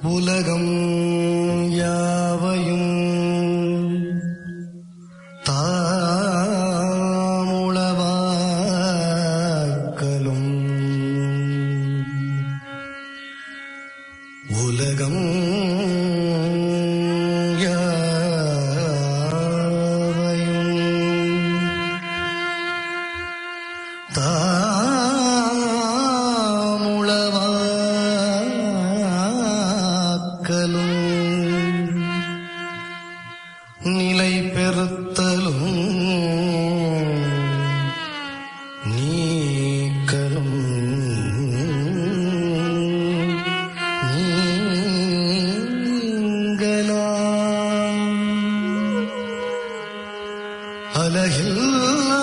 உலகம் யாவையும் தாமுளவாக்கலும் உலகம் யாவையும் தாமுளவாக்கலும் நிலை பெறுத்தலும் நீக்கலும் நீங்களாம் அலகில்லா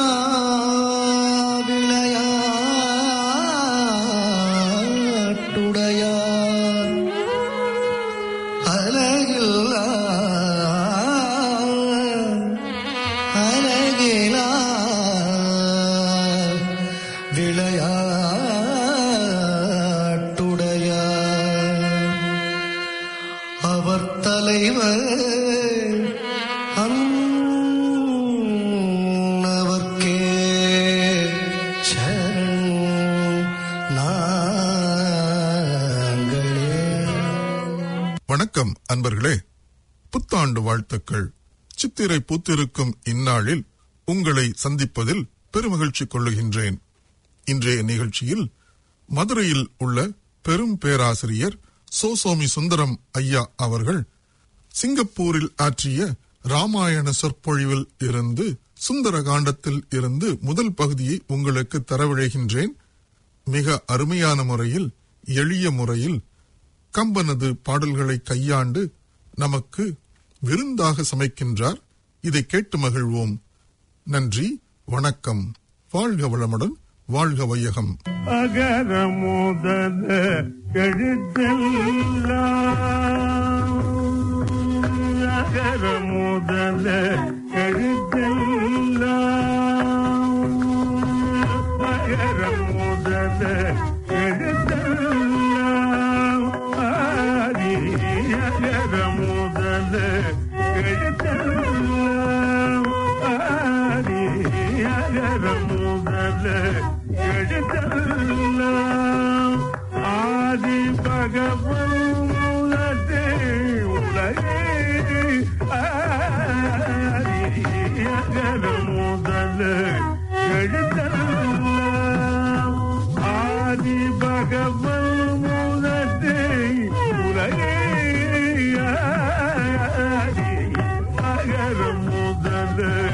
விளையாட்டுடையார் அலகில்லா அலகிலா விளையாட்டுடையார் அவர் தலைவர் அன்னவர்க்கே சரண் நாங்களே வணக்கம் அன்பர்களே புத்தாண்டு வாழ்த்துக்கள் சித்திரை பூத்திருக்கும் இந்நாளில் உங்களை சந்திப்பதில் பெருமகிழ்ச்சி கொள்ளுகின்றேன் இன்றைய நிகழ்ச்சியில் மதுரையில் உள்ள பெரும் பேராசிரியர் சோசோமி சுந்தரம் ஐயா அவர்கள் சிங்கப்பூரில் ஆற்றிய ராமாயண சொற்பொழிவில் இருந்து சுந்தர காண்டத்தில் இருந்து முதல் பகுதியை உங்களுக்கு தரவிழைகின்றேன் மிக அருமையான முறையில் எளிய முறையில் கம்பனது பாடல்களை கையாண்டு நமக்கு விருந்தாக சமைக்கின்றார் இதை கேட்டு மகிழ்வோம் நன்றி வணக்கம் வாழ்க வளமுடன் வாழ்க வையகம் அகர முதல எழுத்தெல்லாம் அகர முதல எழுத்தெல்லாம் அகர முதல எழுத்தெல்லாம் ஆதி அகர முதல எழுத்தெல்லாம் ஆதி அகர முதல எழுத்தெல்லாம் ஆதி பகவன் முதலே உலகே ஆதி அகர முதல எழுத்தெல்லாம் ஆதி பகவன் முதலே உலகே ஆதி அகர முதல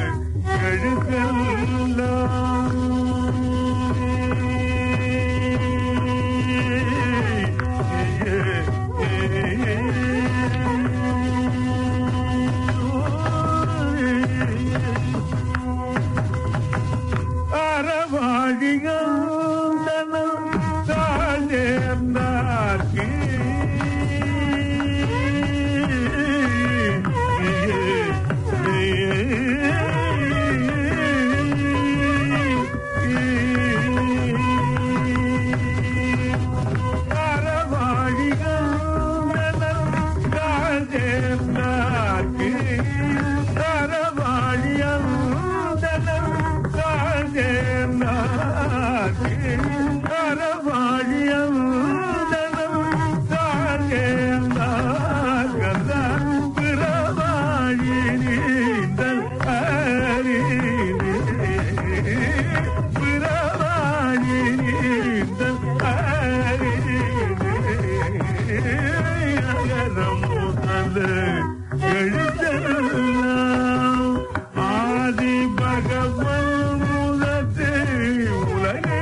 எழுதலாம் ஆதி பகவன் முதலே உலகே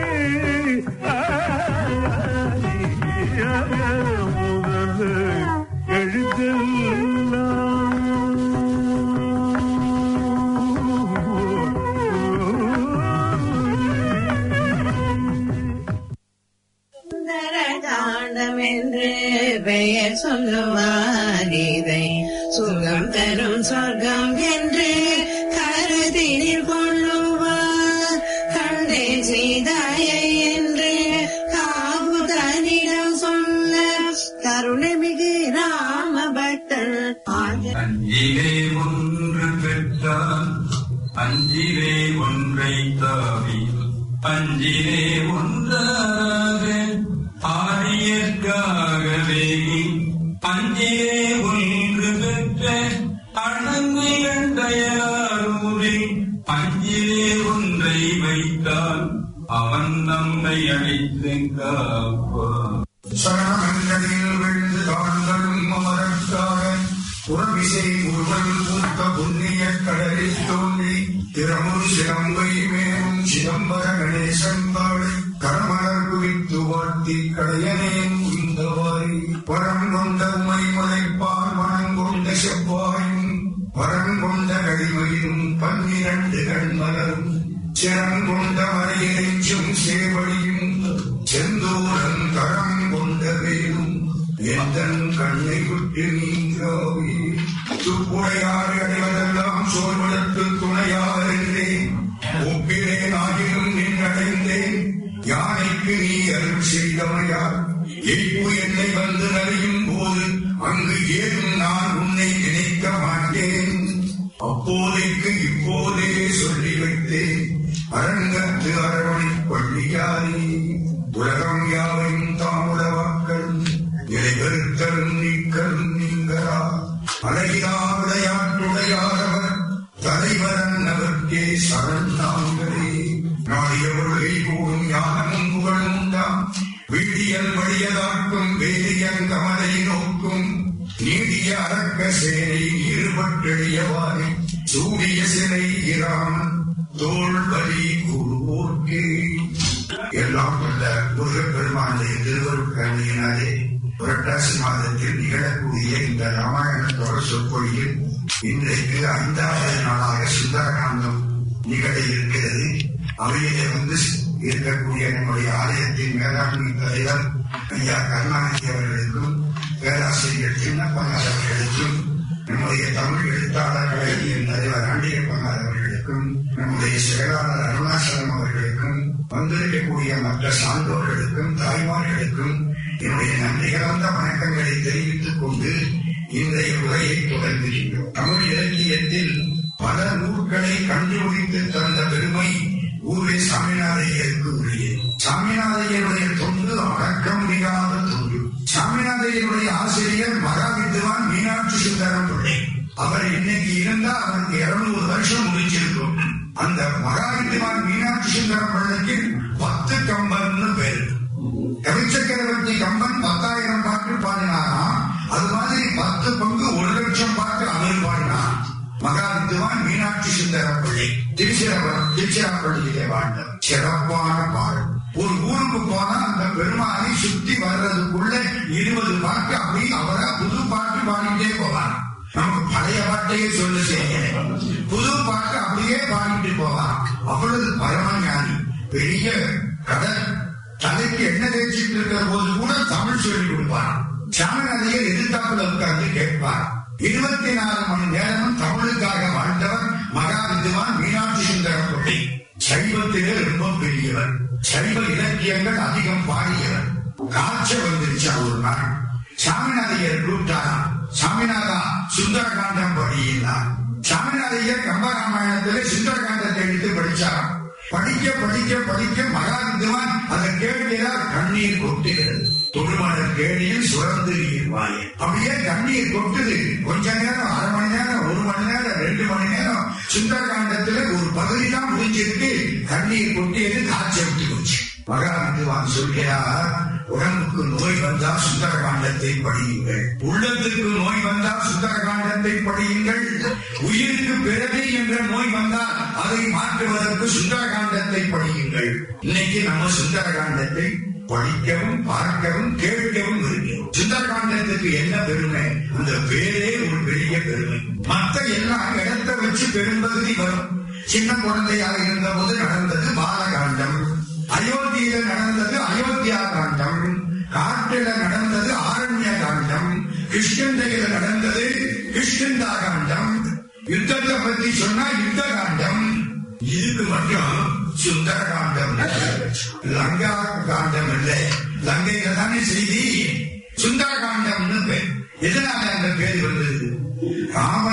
ஆதி முதலே எழுதலாம் சுந்தரகாண்டம் என்று பெயர் சொல்லுவார் இதை சுகம் தரும் சொர்க்கம் என்று கருதினில் கொள்ளுவார் கண்டே சீதாயை என்று காவு தனிடம் சொன்ன கருணை மிகு அஞ்சிலே ஒன்று பெற்றான் அஞ்சிலே ஒன்றை தாவி அஞ்சிலே ஒன்றாக ஆரியற்காகவே அஞ்சிலே ஒன்று பெற்ற அணங்குகள் தயாரூரில் அஞ்சிலே ஒன்றை வைத்தான் அவன் நம்மை அழைத்து காப்பான் சரணமன்றதில் விழுந்து தாழ்ந்தலும் அமரக்காக புறவிசை முருகன் பூத்த புண்ணிய கடலில் தோன்றி திறமுறு சிலம்பை மேலும் சிதம்பர கணேசன் தாழை கரமலர் குவித்து வாழ்த்தி கடையனேன் உய்ந்தவாரி பரம் கொண்ட உமை மலைப்பால் மனம் கொண்ட செவ்வாயும் பரம் கொண்ட கடிமையும் பன்னிரண்டு கண்மலரும் சிறங்கொண்ட மலையெஞ்சும் சேவடியும் செந்தூரன் கரம் கொண்ட வேலும் எந்தன் கண்ணை விட்டு நீங்காவே துப்புடையாறு அடைவதெல்லாம் சோர்வதற்கு துணையாக இருந்தேன் ஒப்பினேன் ஆகிலும் நின்றடைந்தேன் யானைக்கு நீ அருள் செய்தமையார் எய்ப்பு என்னை வந்து நலியும் போது அங்கு ஏதும் நான் உன்னை நினைக்க மாட்டேன் அப்போதைக்கு இப்போதே சொல்லி வைத்தேன் அரங்கத்து அரவணை பள்ளியாரி உலகம் யாவையும் தாமுலவாக்கள் நிலைபெறுத்தலும் நீக்கலும் நீங்களா அழகியா விளையாட்டுடையாரவர் தலைவரன் அவர்க்கே சரண் நாங்களே நாடிய ஒழுகை கூடும் ஞானமும் புகழும் உண்டாம் வீடியல் வழியதாக்கும் வேதியன் கமலை நோக்கும் நீடிய அரக்க சேனை ஈடுபட்டெழியவாறு சூடிய சிலை இராமன் தோல் வலி கூறுவோர்க்கே எல்லாம் கொண்ட முருகப்பெருமானுடைய திருவருட்கண்ணியினாலே புரட்டாசி மாதத்தில் நிகழக்கூடிய இந்த ராமாயண தொடர் சொற்பொழியில் இன்றைக்கு ஐந்தாவது நாளாக சுந்தரகாண்டம் நிகழ இருக்கிறது அவையிலே வந்து இருக்கக்கூடிய நம்முடைய ஆலயத்தின் மேலாண்மை தலைவர் ஐயா கருணாநிதி அவர்களுக்கும் பேராசிரியர் சின்னப்பனார் அவர்களுக்கும் நம்முடைய தமிழ் எழுத்தாளர் கழகத்தின் தலைவர் ஆண்டியப்பனார் அவர்களுக்கும் நம்முடைய செயலாளர் அருணாசலம் அவர்களுக்கும் வந்திருக்கக்கூடிய மற்ற சான்றோர்களுக்கும் தாய்மார்களுக்கும் என்னுடைய நன்றி கலந்த வணக்கங்களை தெரிவித்துக் கொண்டு இன்றைய உரையை தொடர்கின்றோம் தமிழ் இலக்கியத்தில் பல நூல்களை கண்டுபிடித்து தந்த பெருமை ஊரே சாமிநாதையருக்கு உரியது சாமிநாதையருடைய தொண்டு அடக்க முடியாத தொண்டு சாமிநாதையருடைய ஆசிரியர் மகா வித்வான் மீனாட்சி சுந்தரம் பிள்ளை அவர் இன்னைக்கு இருந்தா அவருக்கு இருநூறு வருஷம் முடிச்சிருக்கும் அந்த மகா வித்வான் மீனாட்சி சுந்தரம் பிள்ளைக்கு பத்து கம்பன்னு பேரு கவிச்சக்கரவர்த்தி கம்பன் பத்தாயிரம் பாட்டு பாடினாராம் அது மாதிரி பத்து பங்கு ஒரு லட்சம் பாட்டு அவர் பாடினார் மகா வித்வான் மீனாட்சி சுந்தரம் பிள்ளை திருச்சிரபுரம் திருச்சிராப்பள்ளியிலே வாழ்ந்த சிறப்பான பாடல் ஒரு ஊருக்கு போனா அந்த பெருமானை சுத்தி வர்றதுக்குள்ள இருபது பாட்டு அப்படி அவரா புது பாட்டு பாடிட்டே போவார் நமக்கு பழைய பாட்டையே சொல்ல செய்ய புது பாட்டு அப்படியே பாடிட்டு போவார் அவ்வளவு பரமஞானி பெரிய கடல் தலைக்கு என்ன தேய்ச்சிட்டு இருக்கிற போது கூட தமிழ் சொல்லி கொடுப்பார் சாமிநாதையை எதிர்த்தாப்புல உட்கார்ந்து கேட்பார் இருபத்தி நாலு மணி நேரமும் தமிழுக்காக வாழ்ந்தவர் மகா வித்வான் மீனாட்சி சுந்தர பிள்ளை சைவத்திலே ரொம்ப பெரியவர் சைவ இலக்கியங்கள் அதிகம் பாடியவர் காய்ச்சல் வந்துருச்சு ஒரு நாள் சாமிநாதையர் கூப்பிட்டாராம் சாமிநாதா சுந்தரகாண்டம் படியினார் சாமிநாதையர் கம்பராமாயணத்திலே சுந்தரகாண்டத்தை எடுத்து படிச்சாராம் படிக்க படிக்க படிக்க மகா வித்வான் அதை கேட்கிறார் கண்ணீர் கொட்டுகிறது தொடுமலர் கேணியில் சுரந்து நீர்வாயே அப்படியே கண்ணீர் கொட்டுது கொஞ்ச நேரம் அரை மணி நேரம் ஒரு மணி நேரம் ரெண்டு மணி நேரம் சுந்தரகாண்டத்துல ஒரு பகுதி தான் முடிஞ்சிருக்கு கண்ணீர் கொட்டியது காய்ச்சல் விட்டு போச்சு மகா வித்வான் சொல்கிறார் உடம்புக்கு நோய் வந்தா சுந்தரகாண்டத்தை படியுங்கள் உள்ளத்துக்கு நோய் வந்தா சுந்தரகாண்டத்தை படியுங்கள் உயிருக்கு பிறவி என்ற நோய் வந்தால் அதை மாற்றுவதற்கு சுந்தரகாண்டத்தை படியுங்கள் இன்னைக்கு நம்ம சுந்தரகாண்டத்தை படிக்கவும் பார்க்கவும் கேட்கவும் இருக்கிறோம் சுந்தரகாண்டத்துக்கு என்ன பெருமை அந்த பேரே ஒரு பெரிய பெருமை மத்த எல்லாம் இடத்த வச்சு பெரும்பகுதி வரும் சின்ன குழந்தையாக இருந்த போது நடந்தது பாலகாண்டம் அயோத்தியில நடந்தது அயோத்தியா காண்டம் காட்டில நடந்தது ஆரண்ய காண்டம் கிருஷ்ணந்தையில நடந்தது கிருஷ்ணந்தா காண்டம் யுத்தத்தை பத்தி சொன்னா யுத்த காண்டம் இதுக்கு மட்டும் சுந்தர காண்டம் லங்கா காண்டம் இல்லை லங்கையில தானே செய்தி சுந்தர காண்டம்னு பேர் எதனால அந்த பேர் வந்தது ராம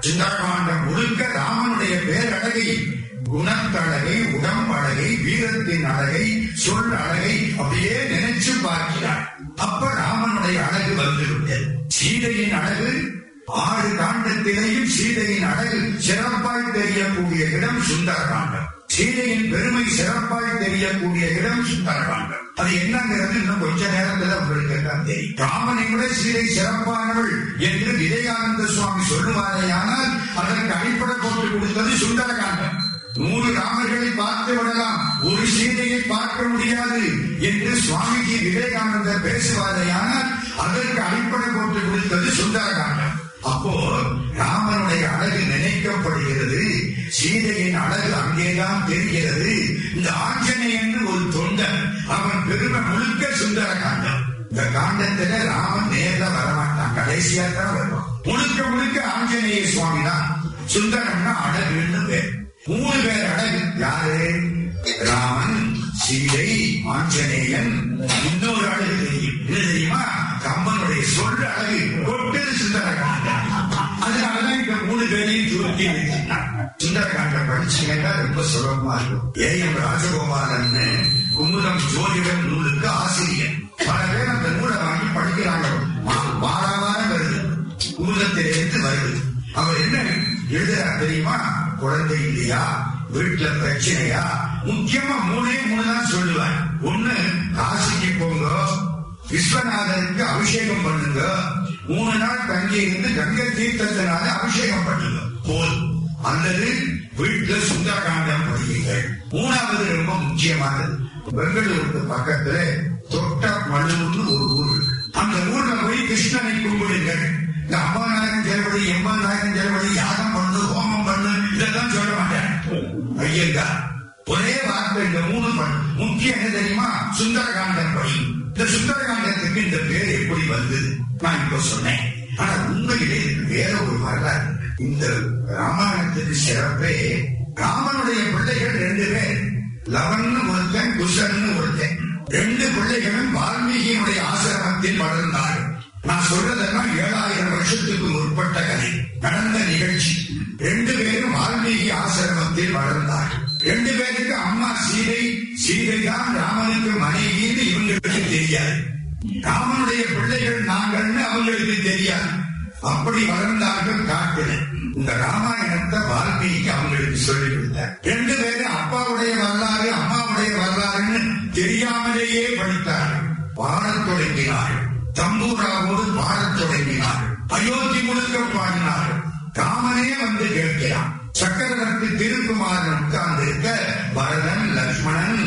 சுந்தரகாண்டம் முழுக்க ராமனுடைய பேரழகை குணத்தழகை உடம்பழகை வீரத்தின் அழகை சொல் அழகை அப்படியே நினைச்சு பார்க்கிறார் அப்ப ராமனுடைய அழகு வந்துவிட்டது சீதையின் அழகு ஆறு காண்டத்திலேயும் சீதையின் அழகு சிறப்பாய் தெரியக்கூடிய இடம் சுந்தரகாண்டம் சீதையின் பெருமை சிறப்பாய் தெரியக்கூடிய இடம் சுந்தரகாண்டம் அது என்னங்கிறது இன்னும் கொஞ்ச நேரத்துல உங்களுக்கு எல்லாம் தெரியும் ராமனை விட சீதை சிறப்பானவள் என்று விவேகானந்த சுவாமி சொல்லுவாரேயானால் அதற்கு அடிப்படை போட்டு கொடுத்தது சுந்தரகாண்டம் நூறு ராமர்களை பார்த்து விடலாம் ஒரு சீதையை பார்க்க முடியாது என்று சுவாமிஜி விவேகானந்தர் பேசுவாரேயானால் அதற்கு அடிப்படை போட்டு கொடுத்தது சுந்தரகாண்டம் அப்போ ராமனுடைய அழகு நினைக்கப்படுகிறது சீதையின் அழகு அங்கேதான் தெரிகிறது இந்த ஆஞ்சநேயன் ஒரு தொண்டன் அவன் பெருமை முழுக்க சுந்தர காண்டம் இந்த காண்டத்துல ராமன் நேர்ல வரமாட்டான் கடைசியா தான் வருவான் முழுக்க முழுக்க ஆஞ்சநேய சுவாமி தான் சுந்தரம்னா அழகுன்னு பேர் மூணு பேர் அழகு யாரு ராமன் சீதை ஆஞ்சநேயன் இன்னொரு அழகு தெரியும் என்ன தெரியுமா கம்பனுடைய சொல் அழகு கொட்டது சுந்தரகாண்டம் அதனாலதான் இந்த மூணு பேரையும் சுருக்கி வச்சிருந்தாங்க சுந்தரகாண்டம் படிச்சீங்கன்னா ரொம்ப சுலபமா இருக்கும் ஏ எம் ராஜகோபாலன் குமுதம் ஜோதிடம் நூலுக்கு ஆசிரியர் பல பேர் அந்த நூலை வாங்கி படிக்கிறாங்க மா- வார வாரம் வருது குமுதத்திலிருந்து வருது அவர் என்ன எழுதுறார் தெரியுமா குழந்தை இல்லையா வீட்டுல பிரச்சனையா முக்கியமா மூணே மூணு தான் சொல்லுவார் ஒண்ணு காசிக்கு போங்க விஸ்வநாதருக்கு அபிஷேகம் பண்ணுங்க மூணு நாள் தங்கி இருந்து கங்கை தீர்த்தத்தினால அபிஷேகம் பண்ணுங்க போதும் அல்லது வீட்டுல சுந்தரகாண்டம் படியுங்கள் மூணாவது ரொம்ப முக்கியமானது பெங்களூருக்கு பக்கத்துல தொட்ட மல்லூர்னு ஒரு ஊர் இருக்கு. அந்த ஊர்ல போய் கிருஷ்ணனை கும்பிடுங்கள் இந்த ஐம்பதாயிரம் செலவழி எண்பதாயிரம் செலவழி யாகம் பண்ணு ஹோமம் பண்ணு இதெல்லாம் சொல்ல மாட்டேன் ஐயங்கா ஒரே வார்த்தை இந்த மூணு பண்ணு முக்கியம் என்ன தெரியுமா சுந்தரகாண்டம் படி இந்த சுந்தரகாண்டத்துக்கு இந்த பேர் எப்படி வந்தது நான் இப்ப சொன்னேன் ஆனா உண்மையிலே இதுக்கு வேற ஒரு வரலாறு இந்த ராமாயணத்துக்கு சிறப்பே ராமனுடைய பிள்ளைகள் ரெண்டு பேர் லவன்னு ஒருத்தன் குஷன்னு ஒருத்தன் ரெண்டு பிள்ளைகளும் வால்மீகியினுடைய ஆசிரமத்தில் வளர்ந்தார்கள் நான் சொல்றதெல்லாம் ஏழாயிரம் வருஷத்துக்கு முற்பட்ட கதை நடந்த நிகழ்ச்சி ரெண்டு பேரும் வால்மீகி ஆசிரமத்தில் வளர்ந்தார்கள் ரெண்டு பேருக்கு அம்மா சீதை சீதை தான் ராமனுக்கு மனைவின்னு இவங்களுக்கு தெரியாது ராமனுடைய பிள்ளைகள் நாங்கள்னு அவங்களுக்கு தெரியாது அப்படி வளர்ந்தார்கள் காட்டுல இந்த ராமாயணத்தை வால்மீகி அவங்களுக்கு சொல்லி கொடுத்தார் ரெண்டு பேரும் அப்பாவுடைய வரலாறு அம்மாவுடைய வரலாறுன்னு தெரியாமலேயே படித்தார்கள் பாடத் தொடங்கினார்கள் தம்பூராவோடு பாடத் தொடங்கினார்கள் அயோத்தி முழுக்க பாடினார்கள் ராமனே வந்து கேட்கிறான் சக்கரவர்த்தி திருக்குமாரன் உட்கார்ந்து இருக்க பரதன் லக்ஷ்மணன்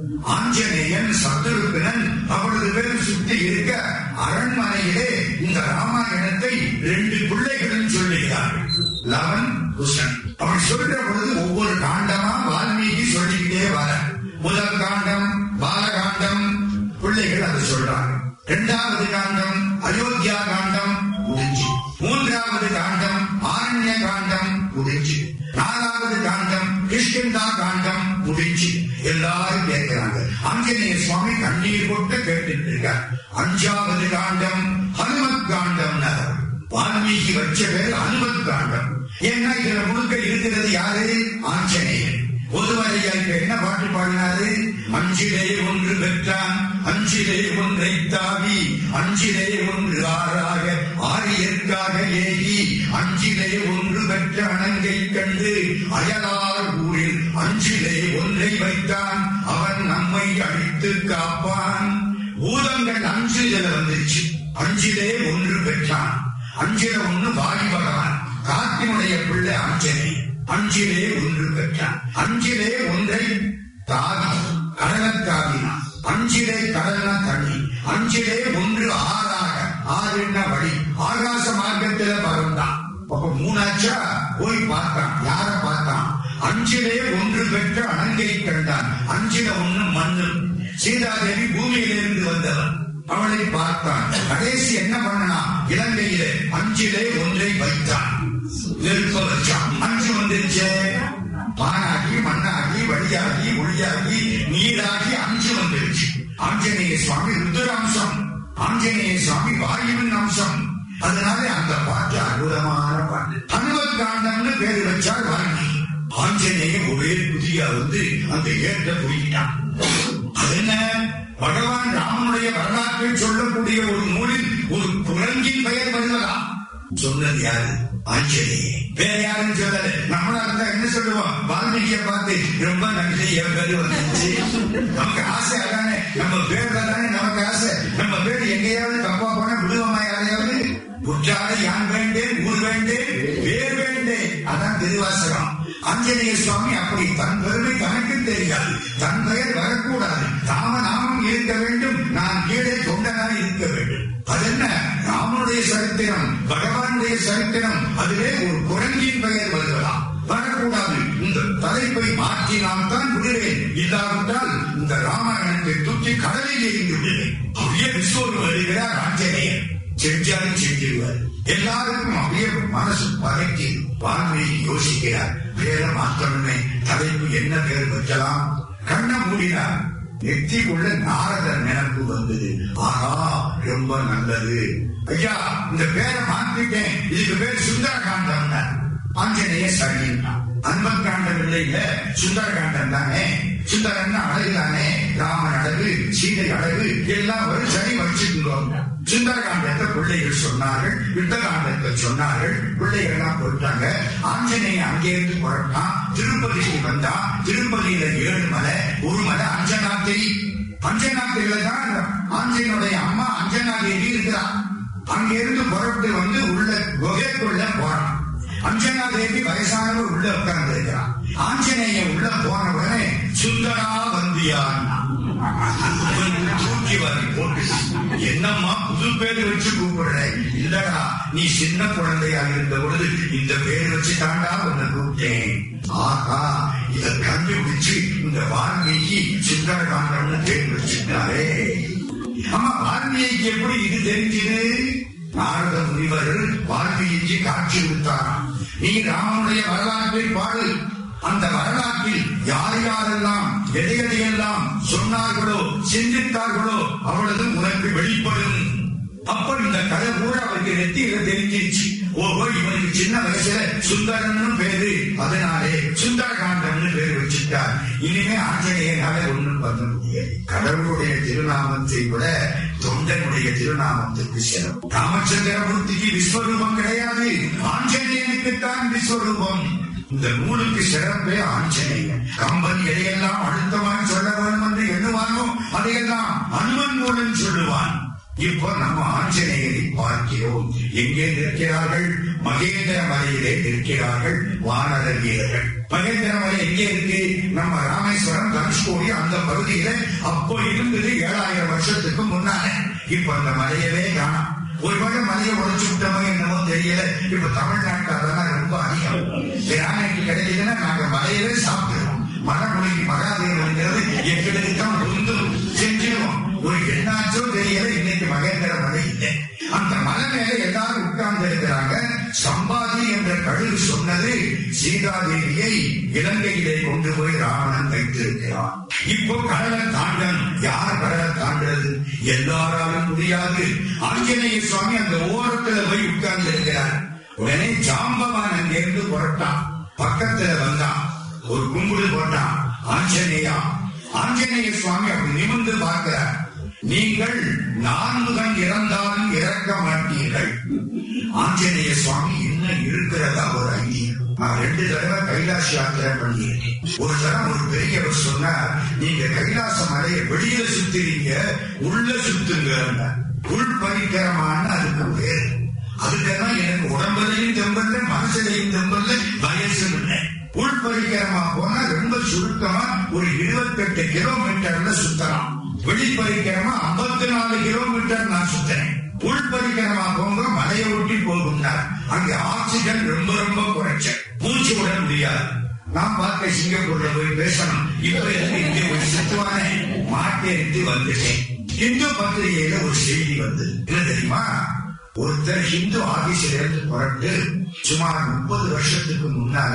ஆஞ்சநேயன் சத்துருக்கனன் அவரது பேர் சுத்தி இருக்க அரண்மனையிலே இந்த ராமாயணத்தை ரெண்டு பிள்ளைகளும் சொல்லுகிறார்கள் லவன் குஷன் அவன் சொல்ற பொழுது ஒவ்வொரு காண்டமா வால்மீகி சொல்லிக்கிட்டே வர முதல் காண்டம் பாலகாண்டம் பிள்ளைகள் அதை சொல்றாங்க இரண்டாவது காண்டம் அயோத்தியா காண்டம் முடிஞ்சு மூன்றாவது காண்டம் ஆரண்ய காண்டம் முடிஞ்சு நாலாவது காண்டம் கிருஷ்ணந்தா காண்டம் முடிஞ்சு எல்லாரும் கேட்கிறாங்க ஆஞ்சநேய சுவாமி கண்ணீர் கொட்டு கேட்டுட்டு இருக்கார் அஞ்சாவது காண்டம் ஹனுமத் காண்டம் வால்மீகி வச்ச பேர் ஹனுமத் காண்டம் ஏன்னா இதுல முழுக்க இருக்கிறது யாரு ஆஞ்சநேயன் பொதுவரையா இப்ப என்ன பாட்டு பாடினாரு அஞ்சிலே ஒன்று பெற்றான் அஞ்சிலே ஒன்றை தாவி அஞ்சிலே ஒன்று ஆறாக ஆரியற்காக ஏகி அஞ்சிலே ஒன்று பெற்ற அணங்கை கண்டு அயலார் ஊரில் அஞ்சிலே ஒன்றை வைத்தான் அவன் நம்மை அழித்து காப்பான் பூதங்கள் அஞ்சு இதுல வந்துருச்சு அஞ்சிலே ஒன்று பெற்றான் அஞ்சில ஒன்று வாயு பகவான் காத்தினுடைய பிள்ளை அஞ்சனை அஞ்சிலே ஒன்று பெற்றான் அஞ்சிலே ஒன்றை தாவி கடலத் தாவினான் அஞ்சிலே கடல்னா தண்ணி அஞ்சிலே ஒன்று ஆறாக ஆறுன்னா வழி ஆகாச மார்க்கத்தில பறந்தான் அப்ப மூணாச்சா போய் பார்த்தான் யார பார்த்தான் அஞ்சிலே ஒன்று பெற்ற அணங்கை கண்டான் அஞ்சில ஒண்ணு மண்ணு சீதாதேவி பூமியிலிருந்து வந்தவன் அவளை பார்த்தான் கடைசி என்ன பண்ணனா இலங்கையிலே அஞ்சிலே ஒன்றை வைத்தான் நெருப்ப வச்சான் அஞ்சு வந்துருச்சே பானாகி மண்ணாகி வழியாகி ஒளியாகி நீராகி அஞ்சு வந்துருச்சு ஆஞ்சநேய சுவாமி ருத்ராம்சம் ஆஞ்சநேய சுவாமி வாயுவின் அம்சம் அதனால அந்த பாட்டு அற்புதமான பாட்டு ஹனுமத் காண்டம்னு பேர் வச்சால் வால்மீகி ஆஞ்சநேயன் ஒரே புதிய வந்து அந்த ஏற்ற போயிட்டான் அது என்ன பகவான் ராமனுடைய வரலாற்றை சொல்லக்கூடிய ஒரு நூலில் ஒரு குரங்கின் பெயர் வருவதா சொன்னது யாரு ஆஞ்சநேயன் வேற யாரும் சொல்லல நம்மளா இருந்தா என்ன சொல்லுவோம் வால்மீகியை பார்த்து ரொம்ப நன்றி என் பேரு வந்துச்சு நமக்கு ஆசை அதானே நம்ம பேர்ல தானே நமக்கு ஆசை நம்ம பேர் எங்கேயாவது தப்பா போனா விடுவோமா யாரையாவது குற்றால யான் வேண்டேன் ஊர் வேண்டேன் வேர் வேண்டேன் அதான் திருவாசகம் ஆஞ்சநேய சுவாமி அப்படி தன் பெருமை தனக்கு தெரியாது தன் பெயர் வரக்கூடாது தாம நாமம் இருக்க வேண்டும் நான் கீழே தொண்டனாக இருக்க வேண்டும் அது என்ன ராமனுடைய சரித்திரம் பகவானுடைய சரித்திரம் அதிலே ஒரு குரங்கின் பெயர் வருகிறதாம் வரக்கூடாது இந்த தலைப்பை மாற்றி நாம் தான் விடுவேன் இல்லாவிட்டால் இந்த ராமாயணத்தை தூக்கி கடலில் எறிந்து விடுவேன் அப்படியே விஸ்வரு வருகிறார் ஆஞ்சநேயர் செஞ்சாலும் செஞ்சிருவார் எல்லாருக்கும் அப்படியே மனசு பறக்கி வால்மீகி யோசிக்கிறார் பேர மாற்றணுமே தலைப்பு என்ன பேர் வைக்கலாம் கண்ணை மூடினார் நெத்திக்குள்ள நாரதர் நினைப்பு வந்தது ஆஹா ரொம்ப நல்லது ஐயா இந்த பேரை மாத்திட்டேன் இதுக்கு பேர் சுந்தரகாண்டம் ஆஞ்சநேய சரின்னா அன்பன் காண்டம் இல்லைங்க சுந்தரகாண்டம் தானே சுந்தரன் அழகு தானே ராமன் அழகு சீதை அழகு எல்லாம் ஒரு சரி வச்சுக்கிறோம் சுந்தரகாண்டத்தை பிள்ளைகள் சொன்னார்கள் யுத்தகாண்டத்தை சொன்னார்கள் பிள்ளைகள் எல்லாம் போட்டாங்க ஆஞ்சநேயன் அங்கே இருந்து புறப்பட்டான் திருப்பதிக்கு வந்தா திருப்பதியில ஏழு மலை ஒரு மலை அஞ்சனாத்திரி அஞ்சனாத்திரியில தான் ஆஞ்சனுடைய அம்மா அஞ்சனாதேவி இருக்கிறார் அங்கிருந்து புறப்பட்டு வந்து உள்ள குகைக்குள்ள போறான் அஞ்சனா தேவி வயசானவர் உள்ள உட்கார்ந்து இருக்கிறான் ஆஞ்சநேயன் உள்ள போன உடனே சுந்தரா வந்தியான் தூக்கி வாரி போட்டு என்னம்மா புது பேர் வச்சு கூப்பிடுற இல்லடா நீ சின்ன குழந்தையா இருந்த பொழுது இந்த பேர் வச்சு தாண்டா உன்னை கூப்பிட்டேன் ஆஹா இத கண்டுபிடிச்சு இந்த வால்மீகி சுந்தரகாண்டம்னு பேர் வச்சுட்டாரே ஆமா வால்மீகிக்கு எப்படி இது தெரிஞ்சது நாரத முனிவர் வால்மீகிக்கு காட்சி கொடுத்தாராம் நீ ராமனுடைய வரலாற்றை பாடு அந்த வரலாற்றில் யார் யாரெல்லாம் எதை எதையெல்லாம் சொன்னார்களோ சிந்தித்தார்களோ அவளது உனக்கு வெளிப்படும் அப்ப இந்த கதை பூரா அவருக்கு நெத்தியில தெரிஞ்சிருச்சு ஓஹோ இவனுக்கு சின்ன வயசுல சுந்தரன்னு பேரு அதனாலே சுந்தரகாண்டம்னு பேரு வச்சுட்டார் இனிமே ஆஞ்சநேயனால ஒண்ணும் பண்ண முடியாது கடவுளுடைய திருநாமத்தை விட தொண்டனுடைய திருநாமத்துக்கு சிறப்பு ராமச்சந்திரமூர்த்திக்கு விஸ்வரூபம் கிடையாது ஆஞ்சநேயனுக்குத்தான் விஸ்வரூபம் இந்த நூலுக்கு சிறப்பே ஆஞ்சநேயன் கம்பன் எதையெல்லாம் அழுத்தமாக சொல்ல வேண்டும் என்று எண்ணுவானோ அதையெல்லாம் அனுமன் மூலம் சொல்லுவான் இப்போ நம்ம ஆஞ்சநேயரை பார்க்கிறோம் எங்கே நிற்கிறார்கள் மகேந்திர மலையிலே நிற்கிறார்கள் வானர வீரர்கள் மகேந்திர மலை எங்கே இருக்கு நம்ம ராமேஸ்வரம் தனுஷ்கோடி அந்த பகுதியில அப்போ இருந்தது ஏழாயிரம் வருஷத்துக்கு முன்னால இப்ப அந்த மலையவே காணாம் ஒருவேளை மலையை உடைச்சு விட்டோமோ என்னமோ தெரியல இப்ப தமிழ்நாட்டுல அதெல்லாம் ரொம்ப அதிகம் கிரானைக்கு கிடைக்குதுன்னா நாங்க மலையவே சாப்பிடுறோம் மரமுடி மகாதேவன்கிறது எங்களுக்கு தான் உந்து செஞ்சிருவோம் ஒரு என்னாச்சோ தெரியல இன்னைக்கு மகேந்திர மலை இல்லை அந்த மலை மேல எல்லாரும் உட்கார்ந்து இருக்கிறாங்க சம்பாதி என்ற கழுகு சொன்னது சீதாதேவியை இலங்கையிலே கொண்டு போய் ராவணன் வைத்திருக்கிறான் இப்போ கடலை தாண்டன் யார் கடலை தாண்டது எல்லாராலும் முடியாது ஆஞ்சநேய சுவாமி அந்த ஓரத்துல போய் உட்கார்ந்து இருக்கிறார் உடனே ஜாம்பவான் அங்கிருந்து புறட்டான் பக்கத்துல வந்தான் ஒரு கும்பிடு போட்டான் ஆஞ்சநேயா ஆஞ்சநேய சுவாமி அப்படி நிமிர்ந்து பார்க்கிறார் நீங்கள் நான்முகன் இறந்தாலும் இறக்க மாட்டீர்கள் ஆஞ்சநேய சுவாமி இன்னும் இருக்கிறதா ஒரு ஐதீகம் நான் ரெண்டு தடவை கைலாஷ் யாத்திரை பண்ணியிருக்கேன் ஒரு தடவை ஒரு பெரியவர் சொன்னார் நீங்க கைலாச மலையை வெளியில சுத்துறீங்க உள்ள சுத்துங்க உள் பரிக்கரமான அதுக்கு பேரு அதுக்கெல்லாம் எனக்கு உடம்புலையும் தெம்பல்ல மனசுலையும் தெம்பல்ல வயசு இல்லை உள் பரிக்கரமா போனா ரொம்ப சுருக்கமா ஒரு இருபத்தெட்டு கிலோமீட்டர்ல சுத்தலாம் வெளிப்பரிக்கரமா ஐம்பத்தி நாலு கிலோமீட்டர் நான் சுத்தினேன் உள்பரிக்கரமா போங்க மலையை ஒட்டி போகும்னார் அங்க ஆக்சிஜன் ரொம்ப ரொம்ப குறைச்ச மூச்சு விட முடியாது நான் பார்க்க சிங்கப்பூர்ல போய் பேசணும் இப்ப எதுக்கு இங்க போய் சுத்துவானே மாட்டேன் வந்துட்டேன் இந்து பத்திரிகையில ஒரு செய்தி வந்தது என்ன தெரியுமா ஒருத்தர் ஹிந்து ஆபீஸ்ல இருந்து புறப்பட்டு சுமார் முப்பது வருஷத்துக்கு முன்னால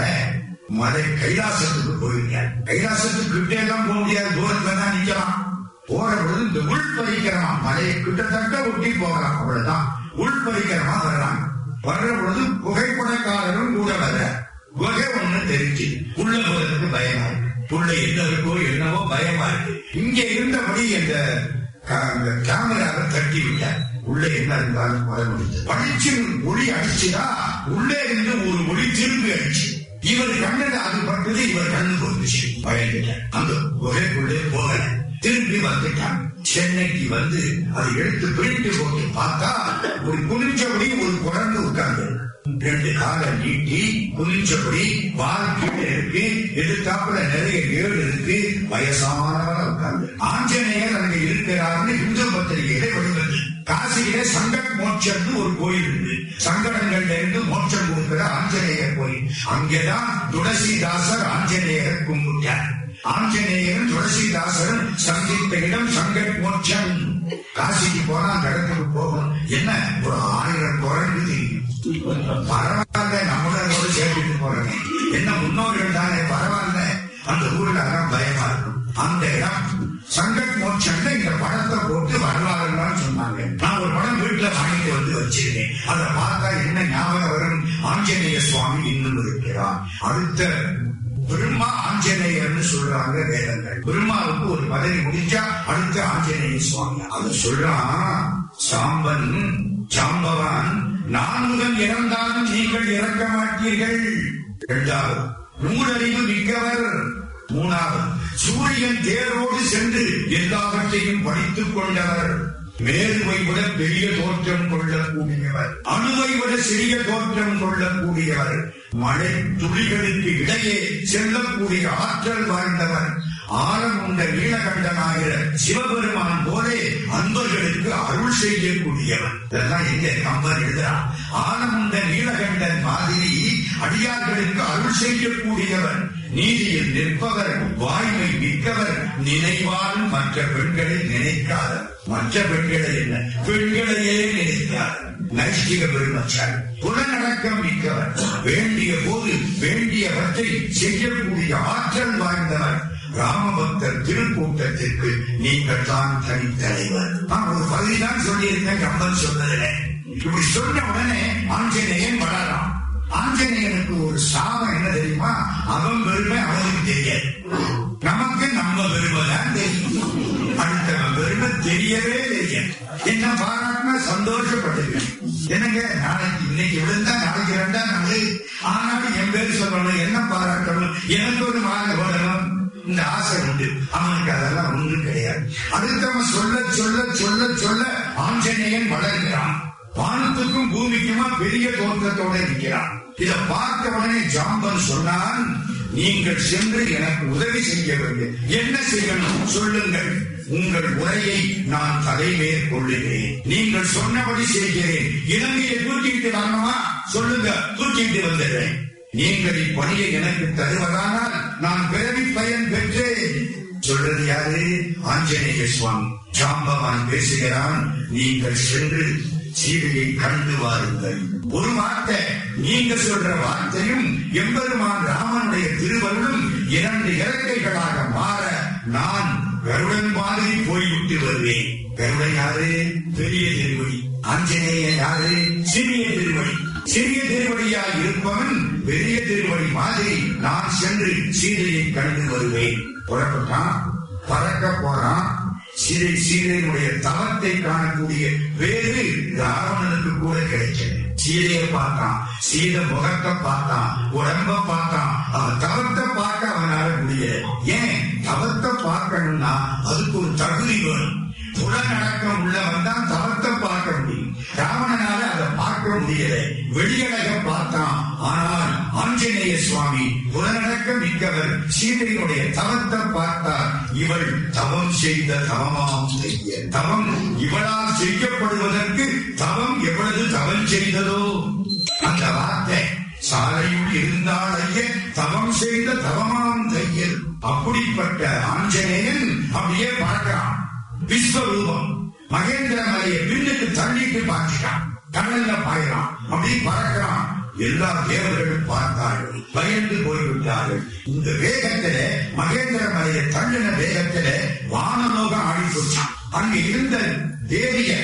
மலை கைலாசத்துக்கு போயிருக்கார் கைலாசத்துக்கு கிட்டே எல்லாம் போக முடியாது தூரத்துல தான் நிக்கலாம் போற பொழுது இந்த உள் பறிக்கலாம் மலையை கிட்டத்தட்ட ஒட்டி போகலாம் அவ்வளவுதான் உள்பரிக்கிறமா வர்றாங்க வர்ற பொழுது புகைப்படக்காரரும் கூட வர்ற புகை ஒண்ணு தெரிஞ்சு உள்ள போறதுக்கு பயமா இருக்கு உள்ள என்ன இருக்கோ என்னவோ பயமா இருக்கு இங்க இருந்தபடி அந்த க- அந்த கேமராவை தட்டி விட்டார் உள்ள என்ன இருந்தாலும் வர முடிஞ்சது பளிச்சு ஒளி அடிச்சுதா உள்ளே இருந்து ஒரு ஒளி திரும்பி அடிச்சு இவர் கண்ணது அது பட்டது இவர் கண்ணு போட்டுச்சு பயந்துட்டார் அந்த குகைக்குள்ளே போகல திரும்பி வந்துட்டான் சென்னைக்கு வந்து அதை எடுத்து பிரிண்ட் போட்டு பார்த்தா ஒரு குளிச்சபடி ஒரு குழந்தை உட்கார்ந்து ரெண்டு காலை நீட்டி குளிச்சபடி வால் கீழே இருக்கு எதிர்த்தாப்புல நிறைய ஏடு இருக்கு வயசானவரா உட்கார்ந்து ஆஞ்சநேயர் அங்க இருக்கிறார்னு இந்து பத்திரிகையில வெளிவந்து காசியிலே சங்கட் மோட்சம்னு ஒரு கோயில் இருக்கு சங்கடங்கள்ல இருந்து மோட்சம் கொடுக்கிற ஆஞ்சநேயர் கோயில் அங்கேதான் துளசிதாசர் ஆஞ்சநேயரை கும்பிட்டார் ஆஞ்சநேயரும் துளசிதாசரும் சந்தித்த இடம் சங்கட் மோட்சம் காசிக்கு போனா அந்த இடத்துக்கு போகும் என்ன ஒரு ஆயிரம் குரங்கு தெரியும் பரவாயில்ல நம்மளோட சேர்த்துட்டு போறேன் என்ன முன்னோர்கள் தானே பரவாயில்ல அந்த ஊர்ல அதான் பயமா இருக்கும் அந்த இடம் சங்கட் மோட்சம்ல இந்த படத்தை போட்டு வரலாறுலாம் சொன்னாங்க நான் ஒரு படம் வீட்டுல வாங்கிட்டு வந்து வச்சிருக்கேன் அதை பார்த்தா என்ன ஞாபகம் வரும் ஆஞ்சநேய சுவாமி இன்னும் இருக்கிறார் அடுத்த பிரம்மா ஆஞ்சநேயர்னு சொல்றாங்க வேதங்கள் பிரம்மாவுக்கு ஒரு பதவி முடிஞ்சா அடுத்த ஆஞ்சநேய சுவாமி அது சொல்றான் சாம்பன் சாம்பவான் நான் முதல் இறந்தாலும் நீங்கள் இறக்க மாட்டீர்கள் இரண்டாவது நூலறிவு மிக்கவர் மூணாவது சூரியன் தேரோடு சென்று எல்லாவற்றையும் படித்துக் கொண்டவர் மேருவை விட பெரிய தோற்றம் கொள்ளக்கூடியவர் அணுவை விட சிறிய தோற்றம் கொள்ளக்கூடியவர் மழை துளிகளுக்கு இடையே செல்லக்கூடிய ஆற்றல் வாய்ந்தவர் ஆழம் உண்ட நீலகண்டனாகிற சிவபெருமான் போலே அன்பர்களுக்கு அருள் செய்யக்கூடியவன் இதெல்லாம் எங்க கம்பர் எழுதுறான் ஆழம் உண்ட நீலகண்டன் மாதிரி அடியார்களுக்கு அருள் செய்யக்கூடியவன் நீதியில் நிற்பவர் வாய்மை மிக்கவர் நினைவாலும் மற்ற பெண்களை நினைக்காதவர் மற்ற பெண்களை என்ன பெண்களையே நினைக்காதவர் நைஷ்டிக பெருமச்சாரி புலநடக்கம் மிக்கவர் வேண்டிய போது வேண்டியவற்றை செய்யக்கூடிய ஆற்றல் வாய்ந்தவர் ராமபக்தர் திருக்கூட்டத்திற்கு நீங்கள் தான் தனித்தலைவர் நான் ஒரு பகுதி தான் சொல்லியிருக்கேன் கம்பன் சொன்னதுல இப்படி சொன்ன உடனே ஆஞ்சநேயன் வளரான் ஆஞ்சநேயனுக்கு ஒரு சாபம் என்ன தெரியுமா அவன் பெருமை அவனுக்கு தெரியாது நமக்கு நம்ம பெருமை தான் தெரியும் அடுத்தவன் பெருமை தெரியவே தெரியாது என்ன பாராட்டினா சந்தோஷப்பட்டுருக்கேன் என்னங்க நாளைக்கு இன்னைக்கு விழுந்தா நாளைக்கு ரெண்டா நாள் ஆனாலும் என் பேர் சொல்லணும் என்ன பாராட்டணும் எனக்கு ஒரு மாலை போடணும் இந்த ஆசை உண்டு அவனுக்கு அதெல்லாம் ஒன்றும் கிடையாது அடுத்தவன் சொல்ல சொல்ல சொல்ல சொல்ல ஆஞ்சநேயன் வளர்கிறான் வானத்துக்கும் பூமிக்குமா பெரிய தோற்றத்தோட இருக்கிறான் இத பார்த்த உடனே ஜாம்பன் சொன்னான் நீங்கள் சென்று எனக்கு உதவி செய்ய வேண்டும் என்ன செய்யணும் சொல்லுங்கள் உங்கள் உரையை நான் தலைமேற் கொள்ளுகிறேன் நீங்கள் சொன்னபடி செய்கிறேன் இலங்கையை தூக்கிட்டு வரணுமா சொல்லுங்க தூக்கிட்டு வந்துடுறேன் நீங்கள் இப்பணியை எனக்கு தருவதானால் நான் பிறவி பயன் பெற்றேன் சொல்றது யாரு ஆஞ்சநேய சுவாமி ஜாம்பவான் பேசுகிறான் நீங்கள் சென்று சீதையை கண்டு வாருங்கள் ஒரு வார்த்தை நீங்க சொல்ற வார்த்தையும் எம்பெருமான் ராமனுடைய திருவருளும் இரண்டு இறக்கைகளாக மாற நான் கருடன் மாதிரி போய்விட்டு வருவேன் கருடன் யாரு பெரிய திருவடி ஆஞ்சநேய யாரு சிறிய திருவடி சிறிய திருவடியா இருப்பவன் பெரிய திருவடி மாதிரி நான் சென்று சீதையை கண்டு வருவேன் புறப்பட்டான் பறக்க போறான் சீதை சீதையினுடைய தவத்தை காணக்கூடிய பேரு ராவணனுக்கு கூட கிடைச்சது சீதையை பார்த்தான் சீதை முகத்தை பார்த்தான் உடம்ப பார்த்தான் அவன் தவத்தை பார்க்க அவனால முடியல ஏன் தவத்தை பார்க்கணும்னா அதுக்கு ஒரு தகுதி வேணும் புலநடக்கம் உள்ளவன் தான் தவத்தை பார்க்க முடியும் ராவணனால அதை பார்க்க முடியல வெளியழக பார்த்தான் ஆனால் ஆஞ்சநேய சுவாமி புலநடக்கம் மிக்கவர் சீதையினுடைய தவத்தை பார்த்தார் இவள் தவம் செய்த தவமாம் செய்ய தவம் இவளால் செய்யப்படுவதற்கு தவம் எவ்வளவு தவம் செய்ததோ அந்த வார்த்தை சாலையுள் இருந்தால் ஐய தவம் செய்த தவமாம் தையல் அப்படிப்பட்ட ஆஞ்சநேயன் அப்படியே பார்க்கிறான் விஸ்வரூபம் மகேந்திர மலையை பின்னுக்கு தள்ளிட்டு பார்க்கிறான் கடல்ல பாயிறான் அப்படி பறக்கிறான் எல்லா தேவர்களும் பார்த்தார்கள் பயந்து போய்விட்டார்கள் இந்த வேகத்தில மகேந்திர மலையை தள்ளின வேகத்தில வானலோகம் ஆடி போச்சான் அங்க இருந்த தேவிய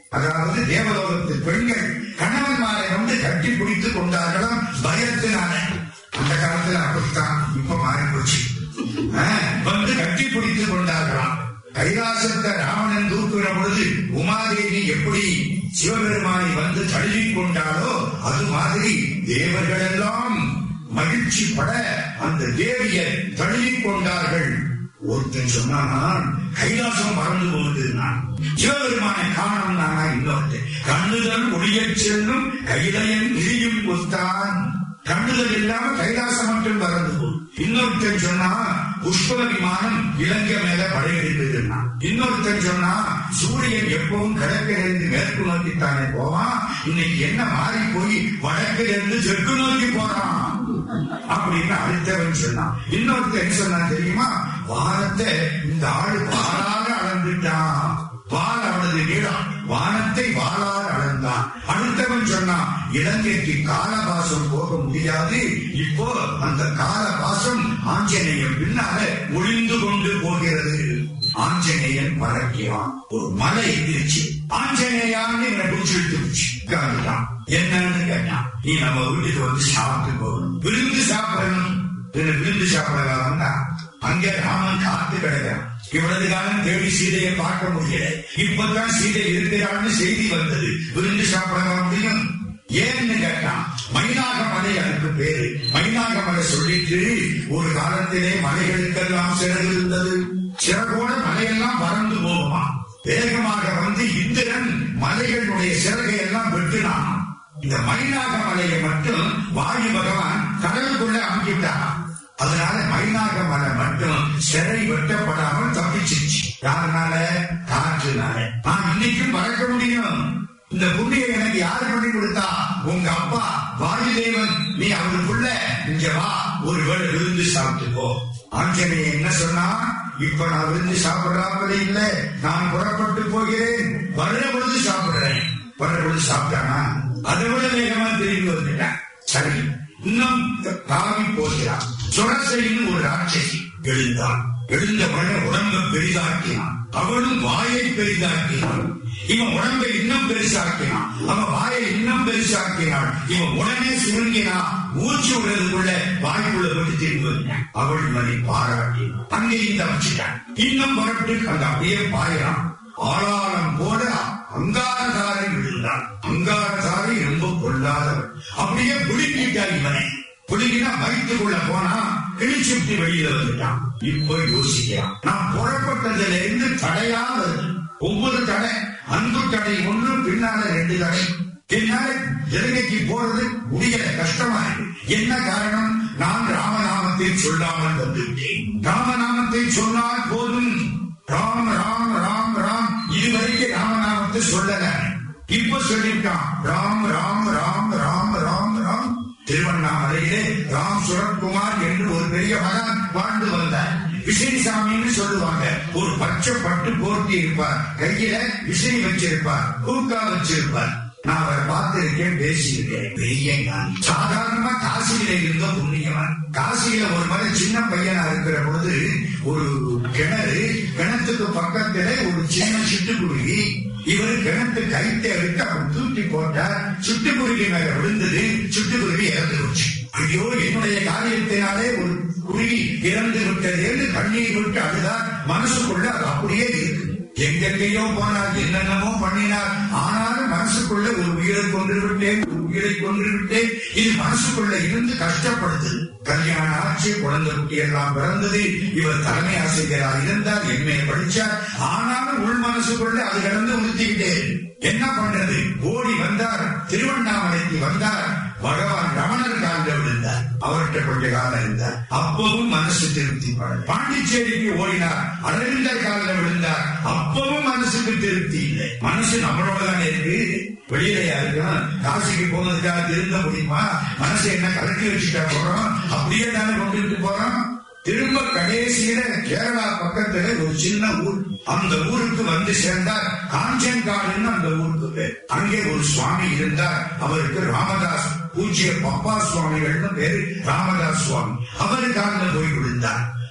அதாவது தேவலோகத்து பெண்கள் கணவன்மாரை வந்து கட்டி பிடித்துக் கொண்டார்களாம் பயத்தினால அந்த காலத்துல அப்படித்தான் இப்ப மாறி போச்சு ஆஹ், வந்து கட்டி பிடித்துக் கொண்டார்களாம் கைலாசத்தை ராவணன் தூக்குகிற பொழுது உமாதேவி எப்படி சிவபெருமானை வந்து தழுவிக் கொண்டாலோ அது மாதிரி தேவர்கள் எல்லாம் மகிழ்ச்சி பட அந்த தேவியை தழுவிக் கொண்டார்கள் ஒருத்தன் சொன்னான் கைலாசம் மறந்து போகுது நான் சிவபெருமானை காணணும் நானா இன்னொருத்தன் கண்ணுதல் ஒளியச் செல்லும் கைலையன் விரியும் கொத்தான் கண்ணுதல் இல்லாம கைலாசம் மட்டும் மறந்து போகும் இன்னொருத்தன் சொன்னா புஷ்ப விமானம் இலங்கை மேல படையெடுத்ததுன்னா இன்னொருத்தன் சொன்னா சூரியன் எப்பவும் கிழக்கிலிருந்து மேற்கு நோக்கித்தானே போவான் இன்னைக்கு என்ன மாறி போய் வடக்கிலிருந்து தெற்கு நோக்கி போறான் அப்படின்னு அடுத்தவன் சொன்னான் இன்னொருத்தன் என்ன சொன்னான் தெரியுமா வானத்தை இந்த ஆளு வாளாக அளந்துட்டான் வால் அவனது நீளம் வானத்தை வாளால் அளந்தான் அடுத்தவன் சொன்னான் இலங்கைக்கு காலபாசம் போக முடியாது இப்போ அந்த காலபாசம் ஆஞ்சநேயன் பின்னால ஒளிந்து கொண்டு போகிறது ஆஞ்சநேயன் பறக்கிறான் ஒரு மலை எதிர்ச்சி ஆஞ்சநேயான்னு என்னை பிடிச்சி இழுத்துச்சு உட்கார்ந்துட்டான் என்னன்னு கேட்டான் நீ நம்ம வீட்டுக்கு வந்து சாப்பிட்டு போகணும் விருந்து சாப்பிடணும் இதுல விருந்து சாப்பிட வந்தா அங்கே ராமன் காத்து கிடக்கிறான் இவ்வளவு காலம் தேடி சீதையை பார்க்க முடியல இப்பதான் சீதை இருக்கிறான்னு செய்தி வந்தது விருந்து சாப்பிட முடியும் ஏன்னு கேட்டான் மைனாக மலை அதுக்கு பேரு மைனாக மலை சொல்லிட்டு ஒரு காலத்திலே மலைகளுக்கெல்லாம் சிறகு இருந்தது சிறகோட மலையெல்லாம் பறந்து போகுமா வேகமாக வந்து இந்திரன் மலைகளுடைய சிறகை எல்லாம் வெட்டினான் இந்த மைனாக மலையை மட்டும் வாயு பகவான் கடலுக்குள்ள அமுக்கிட்டான் அதனால மைனாக மலை மட்டும் சிறை வெட்டப்படாமல் தப்பிச்சிருச்சு யாருனால காற்றுனால நான் இன்னைக்கும் பறக்க முடியும் இந்த புண்ணியை எனக்கு யாரு பண்ணி கொடுத்தா உங்க அப்பா வாயுதேவன் நீ அவருக்குள்ள இங்க வா ஒரு வேளை விருந்து சாப்பிட்டுக்கோ ஆஞ்சநேயன் என்ன சொன்னா இப்ப நான் விருந்து சாப்பிடாமலே இல்ல நான் புறப்பட்டு போகிறேன் வர்ற பொழுது சாப்பிடுறேன் வர்ற பொழுது சாப்பிட்டானா அதை விட வேகமா திரும்பி வந்துட்டான் சரி இன்னும் தாவி போகிறான் சுரசையின் ஒரு ராட்சசி எழுந்தான் எழுந்த உடனே உடம்ப பெரிதாக்கினான் அவளும் வாயை பெரிதாக்கினான் இவன் உடம்பை இன்னும் பெருசாக்கினான் அவன் வாயை இன்னும் பெருசாக்கினாள் இவன் உடனே சுருங்கினான் மூச்சு விடுறதுக்குள்ள வாய்க்குள்ள போட்டு திரும்பி வந்தான். அவள் மணி பாராட்டி அங்கே இந்த வச்சுட்டான் இன்னும் புறப்பட்டு அந்த அப்படியே பாயிறான் ஆளாளம் போல அங்காரதாரை விழுந்தான் அங்காரதாரை ரொம்ப கொள்ளாதவன் அப்படியே புடுங்கிட்டான் இவனை புடுங்கினா வயிற்றுக்குள்ள போனா கிழிச்சுட்டு வெளியில வந்துட்டான் இப்போ யோசிக்கிறான் நான் புறப்பட்டதுல இருந்து தடையா வருது ஒவ்வொரு தடை அன்பு தடை ஒன்று பின்னால ரெண்டு தடை என்னால இலங்கைக்கு போறது முடியல கஷ்டமா இருக்கு என்ன காரணம் நான் ராமநாமத்தை சொல்லாமல் வந்துவிட்டேன் ராமநாமத்தை சொன்னால் போதும் ராம் ராம் ராம் ராம் இதுவரைக்கும் ராமநாமத்தை சொல்லல இப்ப சொல்லிட்டான் ராம் ராம் ராம் ராம் ராம் ராம் திருவண்ணாமலையிலே ராம் சுரத்குமார் என்று ஒரு பெரிய மகான் வாழ்ந்து வந்தார் விசிறிசாமின்னு சொல்லுவாங்க ஒரு பச்சை பட்டு போர்த்தி இருப்பார் கையில விசிறி வச்சிருப்பார் கூக்கா வச்சிருப்பார் நான் அவரை பார்த்திருக்கேன் பேசியிருக்கேன் பெரிய ஞானி. சாதாரணமா காசியில இருந்த புண்ணியவன் காசியில ஒரு மாதிரி சின்ன பையனா இருக்கிற பொழுது ஒரு கிணறு கிணத்துக்கு பக்கத்துல ஒரு சின்ன சிட்டுக்குருவி இவர் கிணத்து கைத்தை விட்டு அவர் தூக்கி போட்டார் சிட்டுக்குருவி மேல விழுந்தது சிட்டுக்குருவி இறந்து போச்சு ஐயோ என்னுடைய காரியத்தினாலே ஒரு குருவி இறந்து விட்டது என்று கண்ணீர் விட்டு அழுதார் மனசுக்குள்ள அது அப்படியே இருக்கு எங்கெங்கேயோ போனார் என்னென்னமோ பண்ணினார் ஆனாலும் மனசுக்குள்ள ஒரு உயிரை கொன்று விட்டேன் ஒரு உயிரை கொன்று விட்டேன் இது மனசுக்குள்ள இருந்து கஷ்டப்படுது கல்யாணம் ஆச்சு குழந்தை குட்டி எல்லாம் பிறந்தது இவர் தலைமை ஆசிரியராக இருந்தார் எம்ஏ படிச்சார் ஆனாலும் உள் மனசுக்குள்ள அது கடந்து உறுத்திக்கிட்டே என்ன பண்றது ஓடி வந்தார் திருவண்ணாமலைக்கு வந்தார் பகவான் ரமணர் காலில் விழுந்தார் அவர்கிட்ட கொஞ்ச காலம் இருந்தார் அப்பவும் மனசு திருப்தி படல பாண்டிச்சேரிக்கு ஓடினார் அரவிந்தர் காலில் விழுந்தார் அப்பவும் மனசுக்கு திருப்தி இல்லை மனசு நம்மளோட தானே இருக்கு வெளியிலையா இருக்கணும் காசிக்கு போனதுக்காக திருந்த முடியுமா மனசை என்ன கலக்கி வச்சுட்டா போறோம் அப்படியே தானே கொண்டுட்டு போறோம் திரும்ப கடைசியில கேரளா பக்கத்துல ஒரு சின்ன ஊர் அந்த ஊருக்கு வந்து சேர்ந்தார் காஞ்சன்காடுன்னு அந்த ஊருக்கு பேர் அங்கே ஒரு சுவாமி இருந்தார் அவருக்கு ராமதாஸ் பூஜ்ய பப்பா சுவாமிகள்னு பேரு ராமதாஸ் சுவாமி அவரு காலில் போய் விழுந்தார்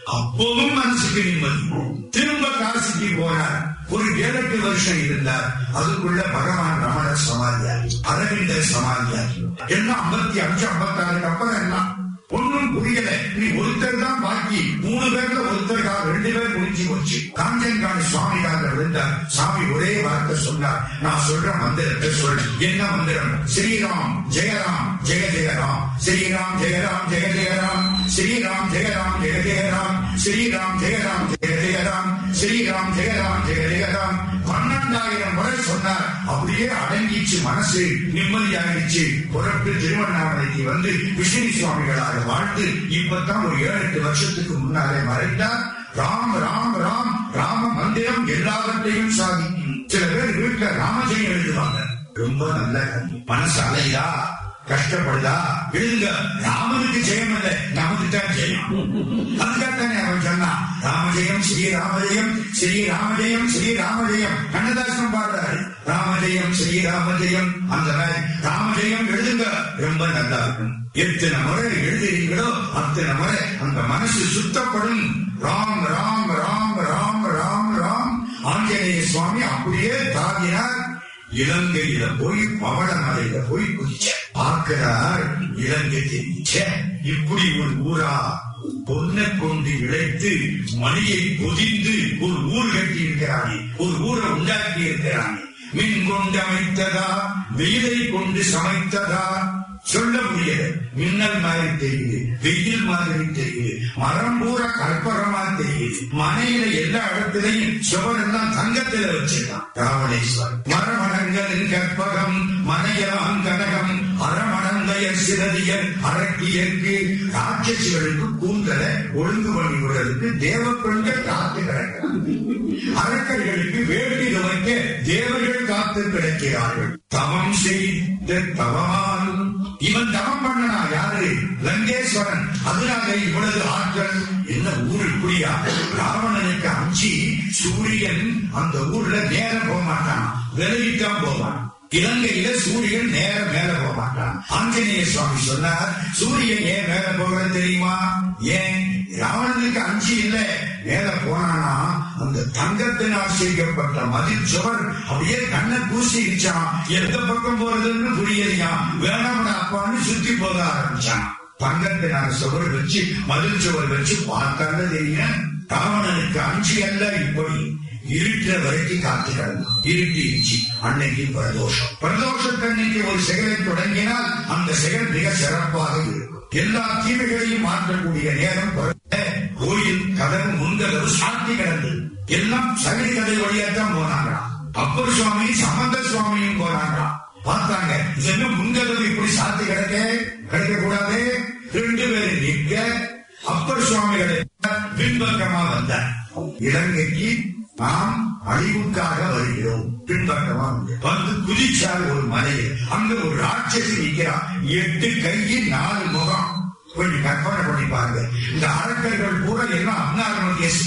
அப்போதும் மனசுக்கு நிம்மதி திரும்ப காசிக்கு போனார் ஒரு ஏழு எட்டு வருஷம் இருந்தார் அதுக்குள்ள பகவான் ரமண சமாதியார் அரவிந்தர் சமாதியார் எல்லாம் ஐம்பத்தி அஞ்சு ஐம்பத்தாறுக்கு அப்புறம் எல்லாம் ஒண்ணும் புரியல நீ ஒருத்தர் தான் பாக்கி மூணு பேர்ல ஒருத்தர் தான் ரெண்டு பேர் முடிஞ்சு போச்சு காஞ்சன்காணி சுவாமி கால விழுந்தார் சாமி ஒரே வார்த்தை சொன்னார் நான் சொல்ற மந்திரத்தை சொல் என்ன மந்திரம் ஸ்ரீராம் ஜெயராம் ஜெய ஜெயராம் ஸ்ரீராம் ஜெயராம் ஜெய ஜெயராம் ஸ்ரீராம் ஜெயராம் ஜெய ஜெயராம் ஸ்ரீராம் ஜெயராம் ஜெய ஜெயராம் ஸ்ரீராம் ஜெயராம் ஜெய ஜெயராம் பன்னெண்டாயிரம் முறை சொன்னார் அப்படியே அடங்கிச்சு மனசு நிம்மதியாகிடுச்சு புறப்பட்டு திருவண்ணாமலைக்கு வந்து விஷ்ணு சுவாமிகளாக வாழ்ந்து இப்பதான் ஒரு ஏழு எட்டு வருஷத்துக்கு முன்னாலே மறைந்தார் ராம் ராம் ராம் ராம மந்திரம் எல்லாவற்றையும் சாதிக்கும் சில பேர் வீட்டுல ராமஜெயம் எழுதுவாங்க ரொம்ப நல்ல கல்வி. மனசு அலையுதா கஷ்டப்படுதா எழுதுங்க ராமனுக்கு ஜெயம் இல்ல நமக்கு தான் ஜெயம் அதுக்காகத்தானே அவன் சொன்னான் ராமஜெயம் ஸ்ரீ ராமஜெயம் ஸ்ரீ ராமஜெயம் ஸ்ரீ ராமஜெயம் கண்ணதாசன் பாடுறாரு ராமஜெயம் ஸ்ரீ ராமஜெயம் அந்த மாதிரி ராமஜெயம் எழுதுங்க ரொம்ப நல்லா இருக்கும் எத்தனை முறை எழுதுறீங்களோ அத்தனை முறை அந்த மனசு சுத்தப்படும் ராம் ராம் ராம் ராம் ராம் ராம் ஆஞ்சநேய சுவாமி அப்படியே தாங்கினார் இலங்கையில போய் பவளமலையில போய் குதிச்ச பார்க்கிறார் இலங்கை தெரிவிச்ச இப்படி ஒரு ஊரா பொன்னை கொண்டு இழைத்து மணியை பொதிந்து ஒரு ஊர் கட்டி இருக்கிறானே ஒரு ஊரை உண்டாக்கி இருக்கிறானே மின் கொண்டு அமைத்ததா வெயிலை கொண்டு சமைத்ததா சொல்ல முடியல மின்னல் மாதிரி தெரியுது வெயில் மாதிரி தெரியுது மரம் பூரா கற்பகமா தெரியுது மனையில எல்லா இடத்திலையும் சுவர் எல்லாம் தங்கத்துல வச்சிருக்கான் ராவணேஸ்வரன் மரமணங்களின் கற்பகம் மனையலாம் கனகம் அறமணந்தையர் சிறதியர் அரக்கியருக்கு ராட்சசிகளுக்கு கூந்தலை ஒழுங்கு பண்ணி விடுறதுக்கு தேவ பெண்கள் காத்து கிடக்கிறாங்க அரக்கர்களுக்கு வேண்டி துவைக்க தேவர்கள் காத்து கிடக்கிறார்கள் தவம் செய்த தவமால் இவன் தவம் பண்ணனா யாரு லங்கேஸ்வரன் அதனால இவ்வளவு ஆற்றல் என்ன ஊரு இப்படியா ராவணனுக்கு அஞ்சி சூரியன் அந்த ஊர்ல நேரம் போக மாட்டான் விலகித்தான் போவான் இலங்கையில சூரியன் நேர மேல போக மாட்டான் ஆஞ்சநேய சுவாமி சொன்னார் சூரியன் ஏன் மேல போகிறது தெரியுமா ஏன் ராவணனுக்கு அஞ்சு இல்ல மேல போனானா அந்த தங்கத்தினால் செய்யப்பட்ட மதில் சுவர் அப்படியே கண்ணை பூசி இருச்சான் எந்த பக்கம் போறதுன்னு புரியலையா வேணாம் அப்பான்னு சுத்தி போக ஆரம்பிச்சான் தங்கத்தினால் சுவர் வச்சு மதில் சுவர் வச்சு பார்த்தால தெரியும் ராவணனுக்கு அஞ்சு அல்ல இப்படி இருட்டுற வரைக்கும் காத்து கிடந்தான் இருட்டிருச்சு அன்னைக்கு பிரதோஷம் பிரதோஷத்தன்னைக்கு ஒரு செயலை தொடங்கினால் அந்த செயல் மிக சிறப்பாக இருக்கும் எல்லா தீமைகளையும் மாற்றக்கூடிய நேரம் பிறந்த கோயில் கதவு முன்கதவு சாத்தி கிடந்தது எல்லாம் சகடி கதை வழியாத்தான் போனாங்களாம் அப்பர் சுவாமி சம்பந்த சுவாமியும் போனாங்களாம் பார்த்தாங்க இது என்ன முன்கதவு இப்படி சாத்தி கிடக்க கிடைக்க கூடாது ரெண்டு பேரும் நிற்க அப்பர் சுவாமிகளை பின்பக்கமா வந்தார் இலங்கைக்கு நாம் அழிவுக்காக வருகிறோம் பின்பக்கமா வந்து வந்து குதிச்சார் ஒரு மலையில் அங்க ஒரு ராட்சசி நிற்கிறார் எட்டு கையில் நாலு முகம் கொஞ்சம் கற்பனை பண்ணி பாருங்க இந்த அரக்கர்கள் கூட எல்லாம் அன்னார்கள் கேஸ்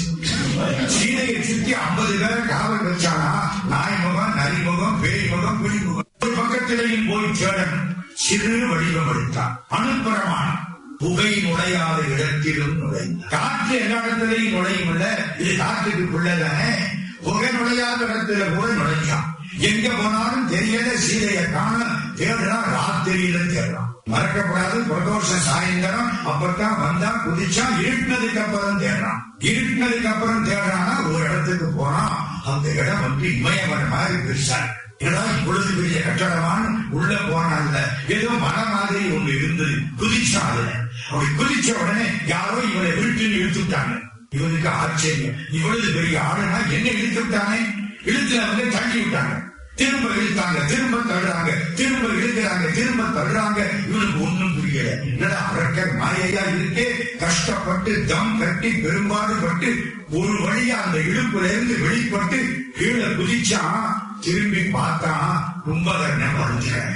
சீதையை சுத்தி ஐம்பது பேரை காவல் வச்சானா நாய் முகம் நரி முகம் பேய் முகம் புலி முகம் ஒரு பக்கத்திலையும் போய் தேடணும் சிறு வடிவம் எடுத்தான் அனுப்புறமான புகை நுழையாத இடத்திலும் நுழைந்தார் காற்று எல்லா இடத்திலையும் நுழையும் இல்ல இது காற்றுக்கு பிள்ளைதானே புகை நுழையாத இடத்துல கூட நுழைஞ்சான் எங்க போனாலும் தெரியல சீதையை காண தேடுறான் ராத்திரியில தேடுறான் மறக்கப்படாது பிரதோஷம் சாயந்தரம் அப்பதான் வந்தா குதிச்சா இருட்டினதுக்கு அப்புறம் தேடுறான் இருட்டினதுக்கு அப்புறம் தேடுறான்னா ஒரு இடத்துக்கு போனா அந்த இடம் வந்து இமயமரம் மாதிரி பெருசா இருக்கு. ஏன்னா இவ்வளவு பெரிய கட்டடமான உள்ள போனால ஏதோ மன மாதிரி ஒண்ணு இருந்தது குதிச்சா அதுல அப்படி குதிச்ச உடனே யாரோ இவனை வீட்டில் இழுத்துட்டாங்க இவனுக்கு ஆச்சரியம் இவ்வளவு பெரிய ஆளுனா என்ன இழுத்து விட்டானே இழுத்துல வந்து தள்ளி விட்டாங்க திரும்ப இழுத்தாங்க திரும்ப தள்ளுறாங்க திரும்ப இழுக்கிறாங்க திரும்ப தள்ளுறாங்க இவனுக்கு ஒண்ணும் புரியல என்னடா அரக்க மாயையா இருக்கே கஷ்டப்பட்டு தம் கட்டி பெரும்பாடுபட்டு ஒரு வழியா அந்த இழுப்புல இருந்து வெளிப்பட்டு கீழே குதிச்சான் திரும்பி பார்த்தா கும்பகர்ணன் வரைஞ்சான்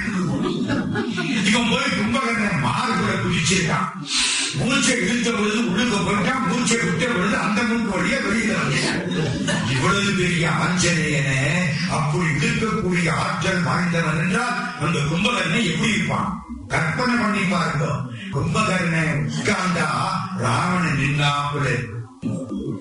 இவன் போய் கும்பகர்ணன் மாறுபட குதிச்சிருக்கான் மூச்சை இழுத்த பொழுது உள்ளுக்கு போயிட்டான் மூச்சை விட்ட பொழுது அந்த மூக்கு வழியா வெளியில வந்துட்டான் இவ்வளவு பெரிய ஆஞ்சநேயனை அப்படி இழுக்கக்கூடிய ஆற்றல் வாய்ந்தவன் என்றால் அந்த கும்பகர்ணன் எப்படி இருப்பான் கற்பனை பண்ணி பாருங்க கும்பகர்ணன் உட்கார்ந்தா ராவணன் நின்னாப்புல இருக்கும்.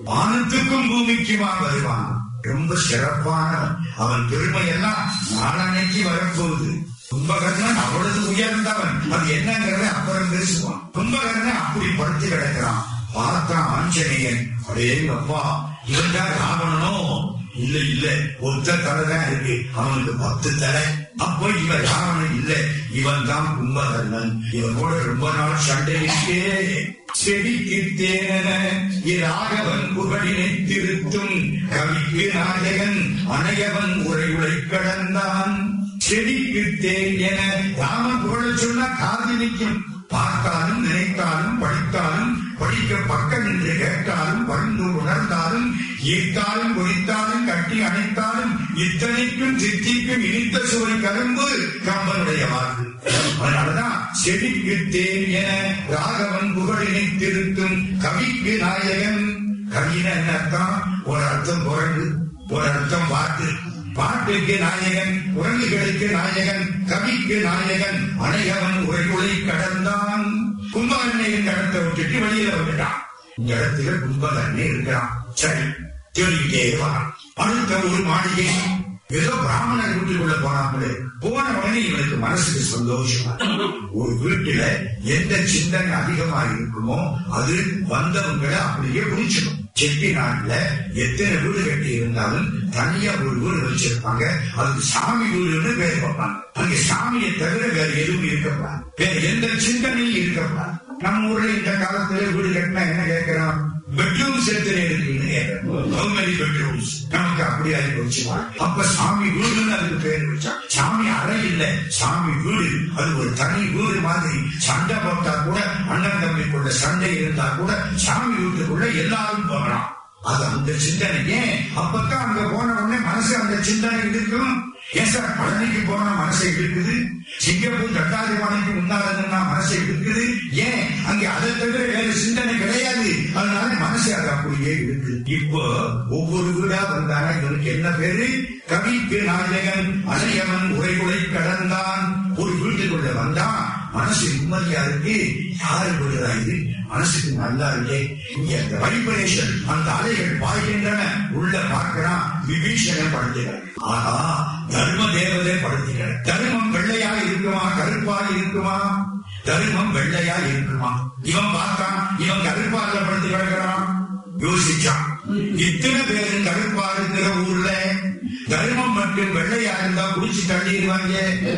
வானத்துக்கும் பூமிக்குமா வருவான் ரொம்ப சிறப்பானவன் அவன் பெருமை எல்லாம் நாளன்னைக்கு வரப்போகுது கும்பகர்ணன் அவ்வளவு உயர்ந்தவன் அது என்னங்கிறத அப்புறம் பேசுவான் கும்பகர்ணன் அப்படி படுத்து கிடக்கிறான் பார்த்தான் ஆஞ்சநேயன் அடே அப்பா இவன் தான் ராவணனோ இல்ல இல்ல ஒத்த தலை தான் இருக்கு அவனுக்கு பத்து தலை அப்போ இவன் ராவணன் இல்ல இவன் தான் கும்பகர்ணன் இவன் கூட ரொம்ப நாள் சண்டை இருக்கே செடிக்கு தேன இராகவன் புகழினை திருத்தும் கவிக்கு நாயகன் அணையவன் உரை உரை கடந்தான் செடிக்கு தேன் என ராமன் புகழ சொன்னா காது நிற்கும் பார்த்தாலும் நினைத்தாலும் படித்தாலும் படிக்க பக்கம் நின்று கேட்டாலும் பரிந்து உணர்ந்தாலும் ஈர்த்தாலும் குறித்தாலும் கட்டி அணைத்தாலும் இத்தனைக்கும் சித்திக்கும் இனித்த சுவை கரும்பு கம்பனுடைய வாக்கு அதனாலதான் செடிக்கு தேன் என ராகவன் புகழினை திருத்தும் கவிக்கு நாயகன் கவின என்ன அர்த்தம் ஒரு அர்த்தம் குரங்கு ஒரு அர்த்தம் பாட்டு பாட்டுக்கு நாயகன் உறங்குகளுக்கு நாயகன் கவிக்கு நாயகன் அணையவன் உரைகுலை கடந்தான் கும்பகர்ணையின் கடத்தை விட்டுட்டு வெளியில வந்துட்டான் இந்த இடத்துல கும்பகர்ணை இருக்கிறான் சரி சொல்லிக்கிட்டே வரான் அடுத்த ஒரு மாளிகை ஏதோ பிராமணர் வீட்டுக்குள்ள போனாங்களே போன உடனே இவனுக்கு மனசுக்கு சந்தோஷமா ஒரு வீட்டுல எந்த சிந்தனை அதிகமா இருக்குமோ அது வந்தவங்களை அப்படியே பிடிச்சிடும் செட்டி நாட்டுல எத்தனை வீடு கட்டி இருந்தாலும் தனியா ஒரு வீடு வச்சிருப்பாங்க அதுக்கு சாமி வீடுன்னு பேர் வைப்பாங்க அங்க சாமியை தவிர வேற எதுவும் இருக்கக்கூடாது வேற எந்த சிந்தனையும் இருக்கக்கூடாது நம்ம ஊர்ல இந்த காலத்துல வீடு கட்டினா என்ன கேட்கிறோம் பெட்ரூம்ஸ் எத்தனை இருக்குன்னு கேட்கிறோம் How many bedrooms? நமக்கு அப்படி ஆகி போச்சு அப்ப சாமி வீடுன்னு அதுக்கு பேர் வச்சா சாமி அறை இல்ல சாமி வீடு அது ஒரு தனி வீடு மாதிரி சண்டை போட்டா கூட அண்ணன் தம்பிக்குள்ள சண்டை இருந்தா கூட சாமி வீட்டுக்குள்ள எல்லாரும் போகலாம் அது அந்த சிந்தனை ஏன் அப்பதான் அங்க போன உடனே மனசு அந்த சிந்தனை இருக்கும் ஏன் சார் பழனிக்கு போன மனசை இருக்குது சிங்கப்பூர் தட்டாதிபாணிக்கு முன்னால மனசை இருக்குது ஏன் அங்க அதை தவிர வேற சிந்தனை கிடையாது அதனால மனசு அது அப்படியே இருக்கு இப்போ ஒவ்வொரு வீடா வந்தாங்க இவனுக்கு என்ன பேரு கவிக்கு நாயகன் அலையவன் உரைகுலை கடந்தான் ஒரு வீட்டுக்குள்ள வந்தா மனசு நிம்மதியா இருக்கு யாரு விடுறா இது மனசுக்கு நல்லா இருக்கே இங்க அந்த வைப்ரேஷன் அந்த அலைகள் பாய்கின்றன உள்ள பார்க்கிறான் விபீஷணன் படுத்துகிறான் ஆனா தர்ம தேவதை படுத்துகிறான் தர்மம் வெள்ளையா இருக்குமா கருப்பா இருக்குமா தர்மம் வெள்ளையா இருக்குமா இவன் பார்த்தான் இவன் கருப்பாக படுத்து கிடக்கிறான் யோசிச்சான் இத்தனை பேரும் கருப்பா இருக்கிற ஊர்ல தர்மம் மற்றும் வெள்ளையா இருந்தா குடிச்சு தள்ளிடுவாங்க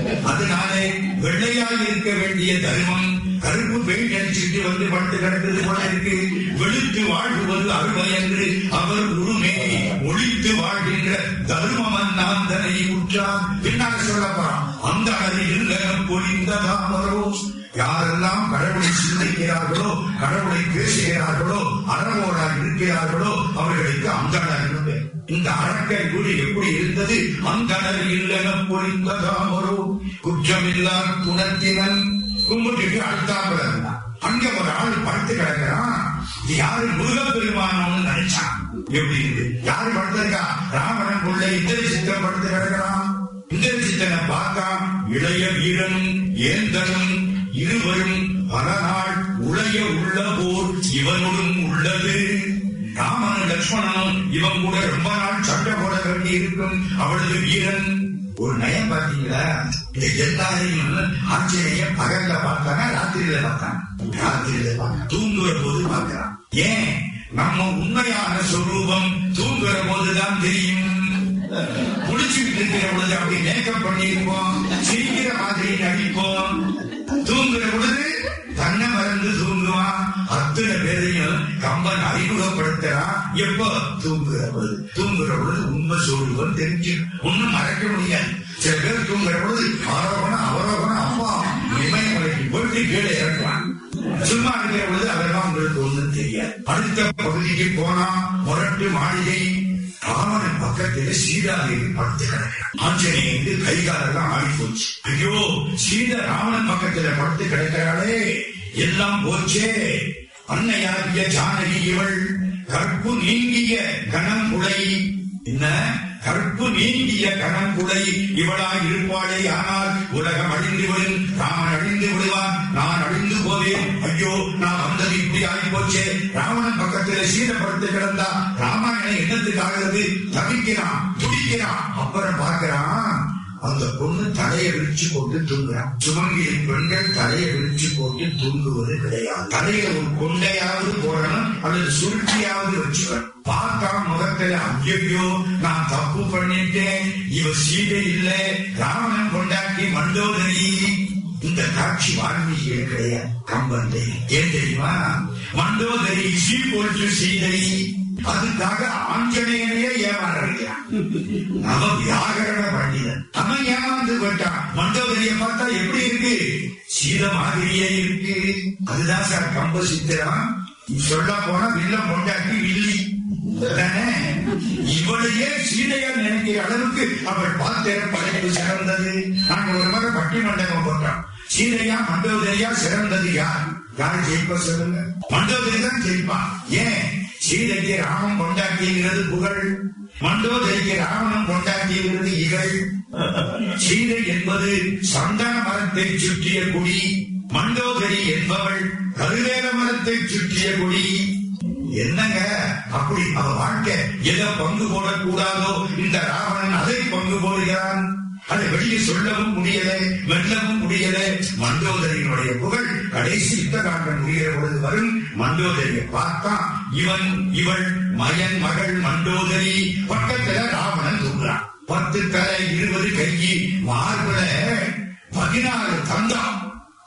அதனாலே வெள்ளையா இருக்க வேண்டிய தர்மம் கருப்பு பெயிண்ட் அடிச்சுட்டு வந்து படுத்து கிடக்குது போல இருக்கு வெளுத்து வாழ்வது அருமை என்று அவர் உருமே ஒழித்து வாழ்கின்ற தர்மம் நாந்தனை உற்றார் பின்னால சொல்ல போறான் அந்த அருகில் பொழிந்ததாமரோ யாரெல்லாம் கடவுளை சிந்திக்கிறார்களோ கடவுளை பேசுகிறார்களோ அறவோடா இருக்கிறார்களோ அவர்களுக்கு அந்தணர் பேர். இந்த அரக்கை வீடு எப்படி இருந்தது அந்தணர் இல்லென பொழிந்ததாமரோ குற்றமில்லா குணத்தினன் கும்பிட்டுட்டு அடுத்தாப்புல இருந்தான் அங்க ஒரு ஆள் படுத்து கிடக்கிறான் இது யாரு முருகப்பெருமானம்னு நினைச்சான் எப்படி இது யாரு படுத்திருக்கா ராவணன் உள்ள இந்திர சித்தம் படுத்து கிடக்கிறான் இந்திர சித்தனை பார்த்தா இளைய வீரனும் ஏந்தனும் இருவரும் பல நாள் உளைய உள்ள போர் இவனுடன் உள்ளது ராமனும் லட்சுமணனும் இவன் கூட ரொம்ப நாள் சண்டை போட வேண்டி இருக்கும் அவளது வீரன் ஒரு நயம் பாத்தீங்களா இந்த எல்லாரையும் ஆஞ்சநேயன் பகல்ல பார்த்தாங்க ராத்திரியில பார்த்தாங்க ராத்திரியில பார்த்தாங்க தூங்குற போது பார்க்கிறான் ஏன் நம்ம உண்மையான சொரூபம் தூங்குற போதுதான் தெரியும் குளிச்சுட்டு இருக்கிற பொழுது அப்படி மேக்கப் பண்ணிருப்போம் சிரிக்கிற மாதிரி நடிப்போம் தூங்குற பொழுது தன்னை மறந்து தூங்குவான் அத்தனை பேரையும் கம்பன் அறிமுகப்படுத்துறான் எப்போ தூங்குற பொழுது தூங்குற பொழுது உண்மை சொல்லுவன் தெரிஞ்சு ஒண்ணும் மறைக்க முடியாது சில பேர் தூங்குற பொழுது ஆரோபணம் அவரோபணம் அப்பா இமயமலைக்கு போயிட்டு கீழே இறக்குவான் சும்மா இருக்கிற பொழுது அதெல்லாம் உங்களுக்கு ஒண்ணும் தெரியாது அடுத்த பகுதிக்கு போனா முரட்டு மாளிகை ராமன் பக்கத்துல சீதாதேவி படுத்து கிடக்கிறான் ஆஞ்சநேயனுக்கு கை காலெல்லாம் ஆடி போச்சு ஐயோ சீதா ராமன் பக்கத்துல படுத்து கிடக்கிறாளே எல்லாம் போச்சே அன்னையாகிய ஜானகி இவள் கற்பு நீங்கிய கணம் உலை என்ன கற்பு நீங்கிய கணங்குடை இவளாய் இருப்பாளே ஆனால் உலகம் அழிந்து விடும் ராமன் அழிந்து விடுவான் நான் அழிந்து போவேன் ஐயோ நான் வந்தது இப்படி ஆகி போச்சே ராவணன் பக்கத்துல சீதப்படுத்து கிடந்தா ராமாயணம் என்னத்துக்கு ஆகிறது தவிக்கிறான் துடிக்கிறான் அப்புறம் பார்க்கிறான் அந்த பொண்ணு தலையை விரிச்சு போட்டு தூங்குறான் சுமங்கியின் பெண்கள் தலையை விரிச்சு போட்டு தூங்குவது கிடையாது தலையில ஒரு கொண்டையாவது போடணும் அல்லது சுருட்டியாவது வச்சுக்கணும் பார்த்தா முகத்துல ஐயோ நான் தப்பு பண்ணிட்டேன் இவ சீதை இல்ல ராவணன் கொண்டாட்டி மண்டோதரி இந்த காட்சி வால்மீகியில் கிடையாது கம்பன் ஏன் தெரியுமா மண்டோதரி சீ போன்று சீதை அதுக்காக ஆஞ்சநேயனையே ஏமாற வைக்கிறான் அவன் வியாகரண பண்டிதன் அவன் ஏமாந்து போயிட்டான் மண்டோதரிய பார்த்தா எப்படி இருக்கு சீத மாதிரியே இருக்கு அதுதான் சார் கம்ப சித்திரம் சொல்ல போனா வில்லம் பொண்டாட்டி வில்லி தானே? இவளையே சீதையா நினைக்கிற அளவுக்கு அவள் பார்த்தேற படைப்பு சிறந்தது நாங்க ஒரு முறை பட்டி மண்டபம் போட்டோம் சீதையா மண்டோதரியா சிறந்தது யார் யார் ஜெயிப்ப சொல்லுங்க மண்டோதரி தான் ஜெயிப்பா ஏன் சீதைக்கு ராமன் கொண்டாட்டிங்கிறது புகழ் மண்டோதரிக்கு ராவணன் கொண்டாட்டிங்கிறது இகழ் சீதை என்பது சந்தன மரத்தை சுற்றிய குடி மண்டோதரி என்பவள் கருவேல மரத்தை சுற்றிய குடி என்னங்க அப்படி அவ வாழ்க்கை எதை பங்கு போடக்கூடாதோ இந்த ராவணன் அதை பங்கு போடுகிறான் அதை வெளியே சொல்லவும் முடியல வெல்லவும் முடியல மண்டோதரியினுடைய புகழ் கடைசி யுத்த காண்டன் முடிகிற பொழுது வரும் மண்டோதரியை பார்த்தா இவன் இவள் மயன் மகள் மண்டோதரி பக்கத்துல ராவணன் தூங்குறான் பத்து தலை இருபது கையி மார்புல பதினாறு தந்தம்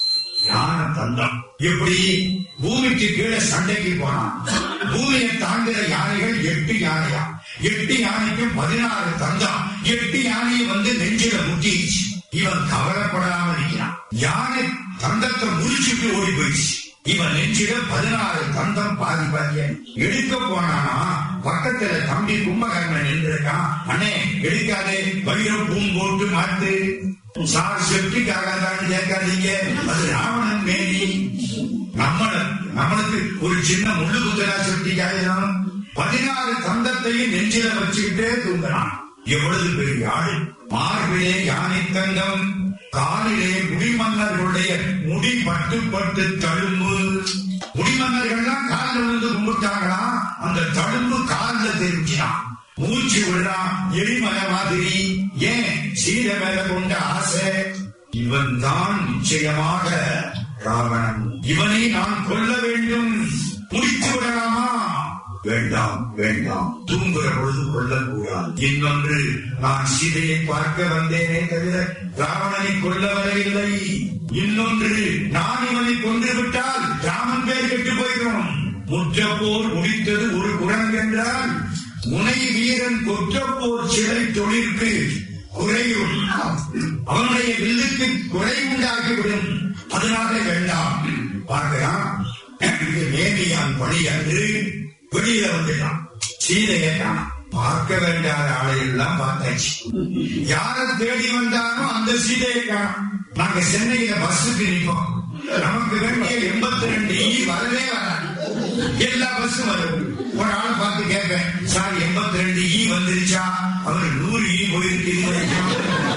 ஞான தந்தம் எப்படி பூமிக்கு கீழே சண்டைக்கு போனான் பூமியை தாண்டுற யானைகள் எட்டு யானையா எட்டு யானைக்கும் பதினாறு தந்தம் எட்டு யானையை வந்து நெஞ்சில முட்டிச்சு இவன் கவலைப்படாம இருக்கிறான் யானை தந்தத்தை முறிச்சுட்டு ஓடி போயிடுச்சு இவன் நெஞ்சில பதினாறு தந்தம் பாதி பாதிய எடுக்க போனானா பக்கத்துல தம்பி கும்பகர்ணன் நின்றுருக்கான் அண்ணே எடுக்காதே வைரம் பூம்போட்டு மாத்து சார் செப்டிக் ஆகாதான்னு கேட்காதீங்க அது ராவணன் மேனி நம்மள நம்மளுக்கு ஒரு சின்ன முள்ளு குத்தலா செப்டிக் ஆயிடும் பதினாறு தந்தத்தையும் நெஞ்சில வச்சுக்கிட்டே தூங்கினான் எவ்வளவு பெரிய ஆள் மார்பிலே யானை தங்கம் காலிலே முடிமன்னர்களுடைய முடி பட்டு பட்டு தழும்பு முடிமன்னர்கள்லாம் காலில் விழுந்து கும்பிட்டாங்களா அந்த தழும்பு காலில் தெரிஞ்சான் மூச்சு விடுறான் எரிமலை மாதிரி ஏன் சீர மேல கொண்ட ஆசை இவன் தான் நிச்சயமாக ராவணன் இவனை நான் கொல்ல வேண்டும் முடித்து விடலாமா வேண்டாம் வேண்டாம் தூங்குற பொழுது கொல்லக்கூடாது இன்னொன்று நான் சீதையை பார்க்க வந்தேனே தவிர ராவணனை கொல்ல வரவில்லை இன்னொன்று நான் இவனை கொன்று விட்டால் ராமன் பேர் கெட்டு போயிடும் முற்ற போர் முடித்தது ஒரு குரங்கு என்றால் முனை வீரன் கொற்றப்போர் சிலை தொழிற்கு குறையும் அவனுடைய வில்லுக்கு குறை உண்டாகிவிடும் அதனால வேண்டாம் பார்க்கலாம் இது மேனியான் பணி அன்று வெளியில வந்துட்டான் சீதையை காணோம். பார்க்க வேண்டாத ஆளை எல்லாம் பார்த்தாச்சு யார தேடி வந்தானோ அந்த சீதையை காணோம் நாங்க சென்னையில பஸ்ஸுக்கு நிற்போம் நமக்கு வேண்டிய எண்பத்தி ரெண்டு இ வரவே வராது எல்லா பஸ்ஸும் வரும் ஒரு ஆள் பார்த்து கேட்பேன் சார் எண்பத்தி ரெண்டு இ வந்துருச்சா அவர் நூறு இ போயிருக்கு இது வரைக்கும்.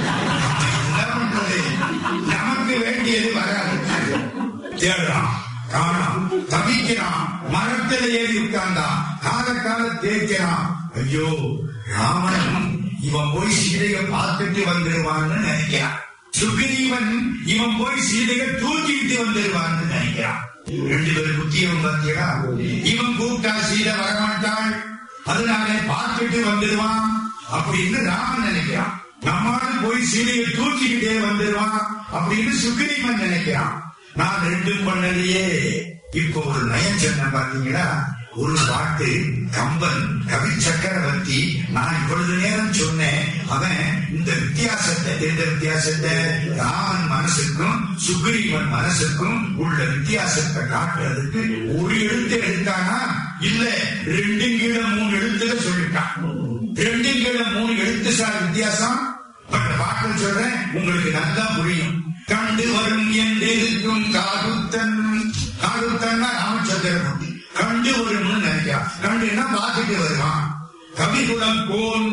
என்ன பண்றது? நமக்கு வேண்டியது வராது தேடுறான் காணாம் தவிக்கிறான் மரத்தில் ஏறி உட்கார்ந்தான் கால கால தேய்க்கிறான் ஐயோ ராமன் இவன் போய் சீதையை பார்த்துட்டு வந்துடுவான்னு நினைக்கிறான் சுக்ரீவன் இவன் போய் சீதையை தூக்கிட்டு வந்துடுவான்னு நினைக்கிறான் ரெண்டு பேரும் புத்தியம் பார்த்தீங்களா இவன் கூப்பிட்டா சீதை வரமாட்டாள் அதனால பார்த்துட்டு வந்துடுவான் அப்படின்னு ராமன் நினைக்கிறான் நம்மால போய் சீதையை தூக்கிக்கிட்டே வந்துடுவான் அப்படின்னு சுக்ரீவன் நினைக்கிறான் நான் ரெண்டும் பண்ணலையே இப்போ ஒரு நயம் சொன்னேன் பாத்தீங்களா ஒரு பாட்டு கம்பன் கவி சக்கரவர்த்தி நான் இவ்வளவு நேரம் சொன்னேன் அவன் இந்த வித்தியாசத்தை எந்த வித்தியாசத்தை ராமன் மனசுக்கும் சுக்ரீவன் மனசுக்கும் உள்ள வித்தியாசத்தை காட்டுறதுக்கு ஒரு எழுத்து எடுத்தானா இல்ல ரெண்டு கீழே மூணு எழுத்துல சொல்லிட்டான் ரெண்டு கீழே மூணு எழுத்து சார் வித்தியாசம் பட் பாட்டு சொல்றேன் உங்களுக்கு நல்லா புரியும் கண்டு வரும் என்றிருக்கும் காகுத்தன் காகுத்தன்னா ராமச்சந்திரமூர்த்தி கண்டு வரும்னு நினைக்கிறான் கண்டுன்னா பார்த்துட்டு வருவான் கவிகுலம் கோன்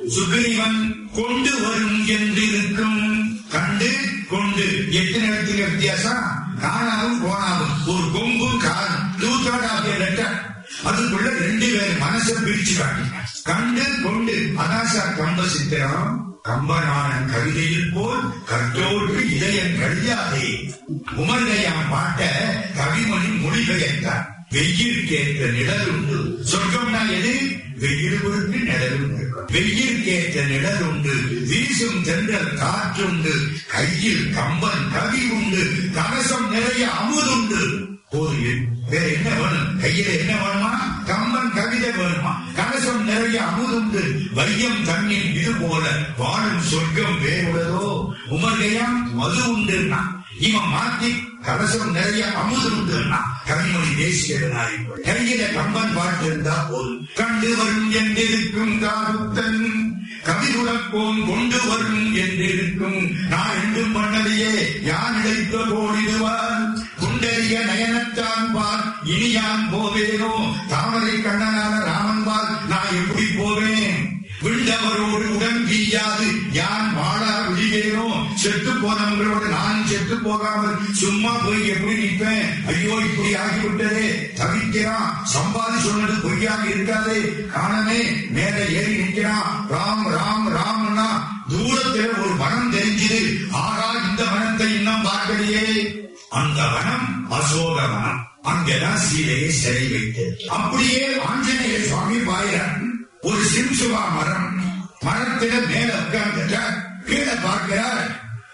சுக்ரீவன் கொண்டு வரும் என்றிருக்கும் கண்டு கொண்டு எத்தனை இடத்துல வித்தியாசம் காணாவும் போனாவும் ஒரு கொம்பும் காணும் டூ தேர்ட் ஆஃப் லெட்டர் அதுக்குள்ள ரெண்டு பேர் மனசை பிரிச்சு காட்டினார் கண்டு கொண்டு அதான் சார் கம்ப சித்திரம் கம்பனான கவிதையில் போல் கற்றோருக்கு இதயம் கழியாதே உமர்கையான் பாட்ட கவிமணி மொழிபெயர்த்தார் வெயில் கேட்ட நிழல் உண்டு சொர்க்கம்னா எது வெயில் உண்டு நிழல் உண்டு வெயில் கேட்ட நிழல் உண்டு வீசும் தென்றல் காற்றுண்டு கையில் கம்பன் கவி உண்டு கலசம் நிறைய அமுதுண்டு ஒரு வேற என்ன வேணும் கையில என்ன வேணுமா கம்பன் கவிதை வேணுமா கலசம் நிறைய அமுதுண்டு வையம் தண்ணீர் இது போல வாழும் சொர்க்கம் வேறுள்ளதோ உமர்கையாம் மது உண்டுன்னா இவன் மாத்தி கலசம் நிறைய அமுது உண்டுன்னா கவிமொழி தேசிய கையில கம்பன் பாட்டு இருந்தா போதும் கண்டு வரும் என்றிருக்கும் காருத்தன் கவிதுடப்போம் கொண்டு வரும் என்றிருக்கும் நான் என்றும் பண்ணலையே யான் இழைத்த போடிடுவான் குண்டறிய நயனத்தான் பார் இனி யான் போவேனோ தாமரை கண்ணனான ராமன் பார் நான் எப்படி போவேன் விண்டவரோடு உடன் வீயாது யான் வாழா விழிவேனோ செத்து போனவங்களோட நான் செத்து போகாமல் சும்மா போய் எப்படி நிற்பேன் ஐயோ இப்படி ஆகிவிட்டதே தவிக்கிறான் சம்பாதி சொன்னது பொய்யாக இருக்காதே காணமே மேல ஏறி நிற்கிறான் ராம் ராம் ராம்னா தூரத்துல ஒரு வனம் தெரிஞ்சது ஆகா இந்த வனத்தை இன்னும் பார்க்கலையே அந்த வனம் அசோக வனம் அங்கதான் சீதையை சிறை வைத்தது அப்படியே ஆஞ்சநேய சுவாமி பாயிறார் ஒரு சிம்சுவா மரம் மரத்தில மேல உட்கார்ந்துட்டார் கீழே பார்க்கிறார்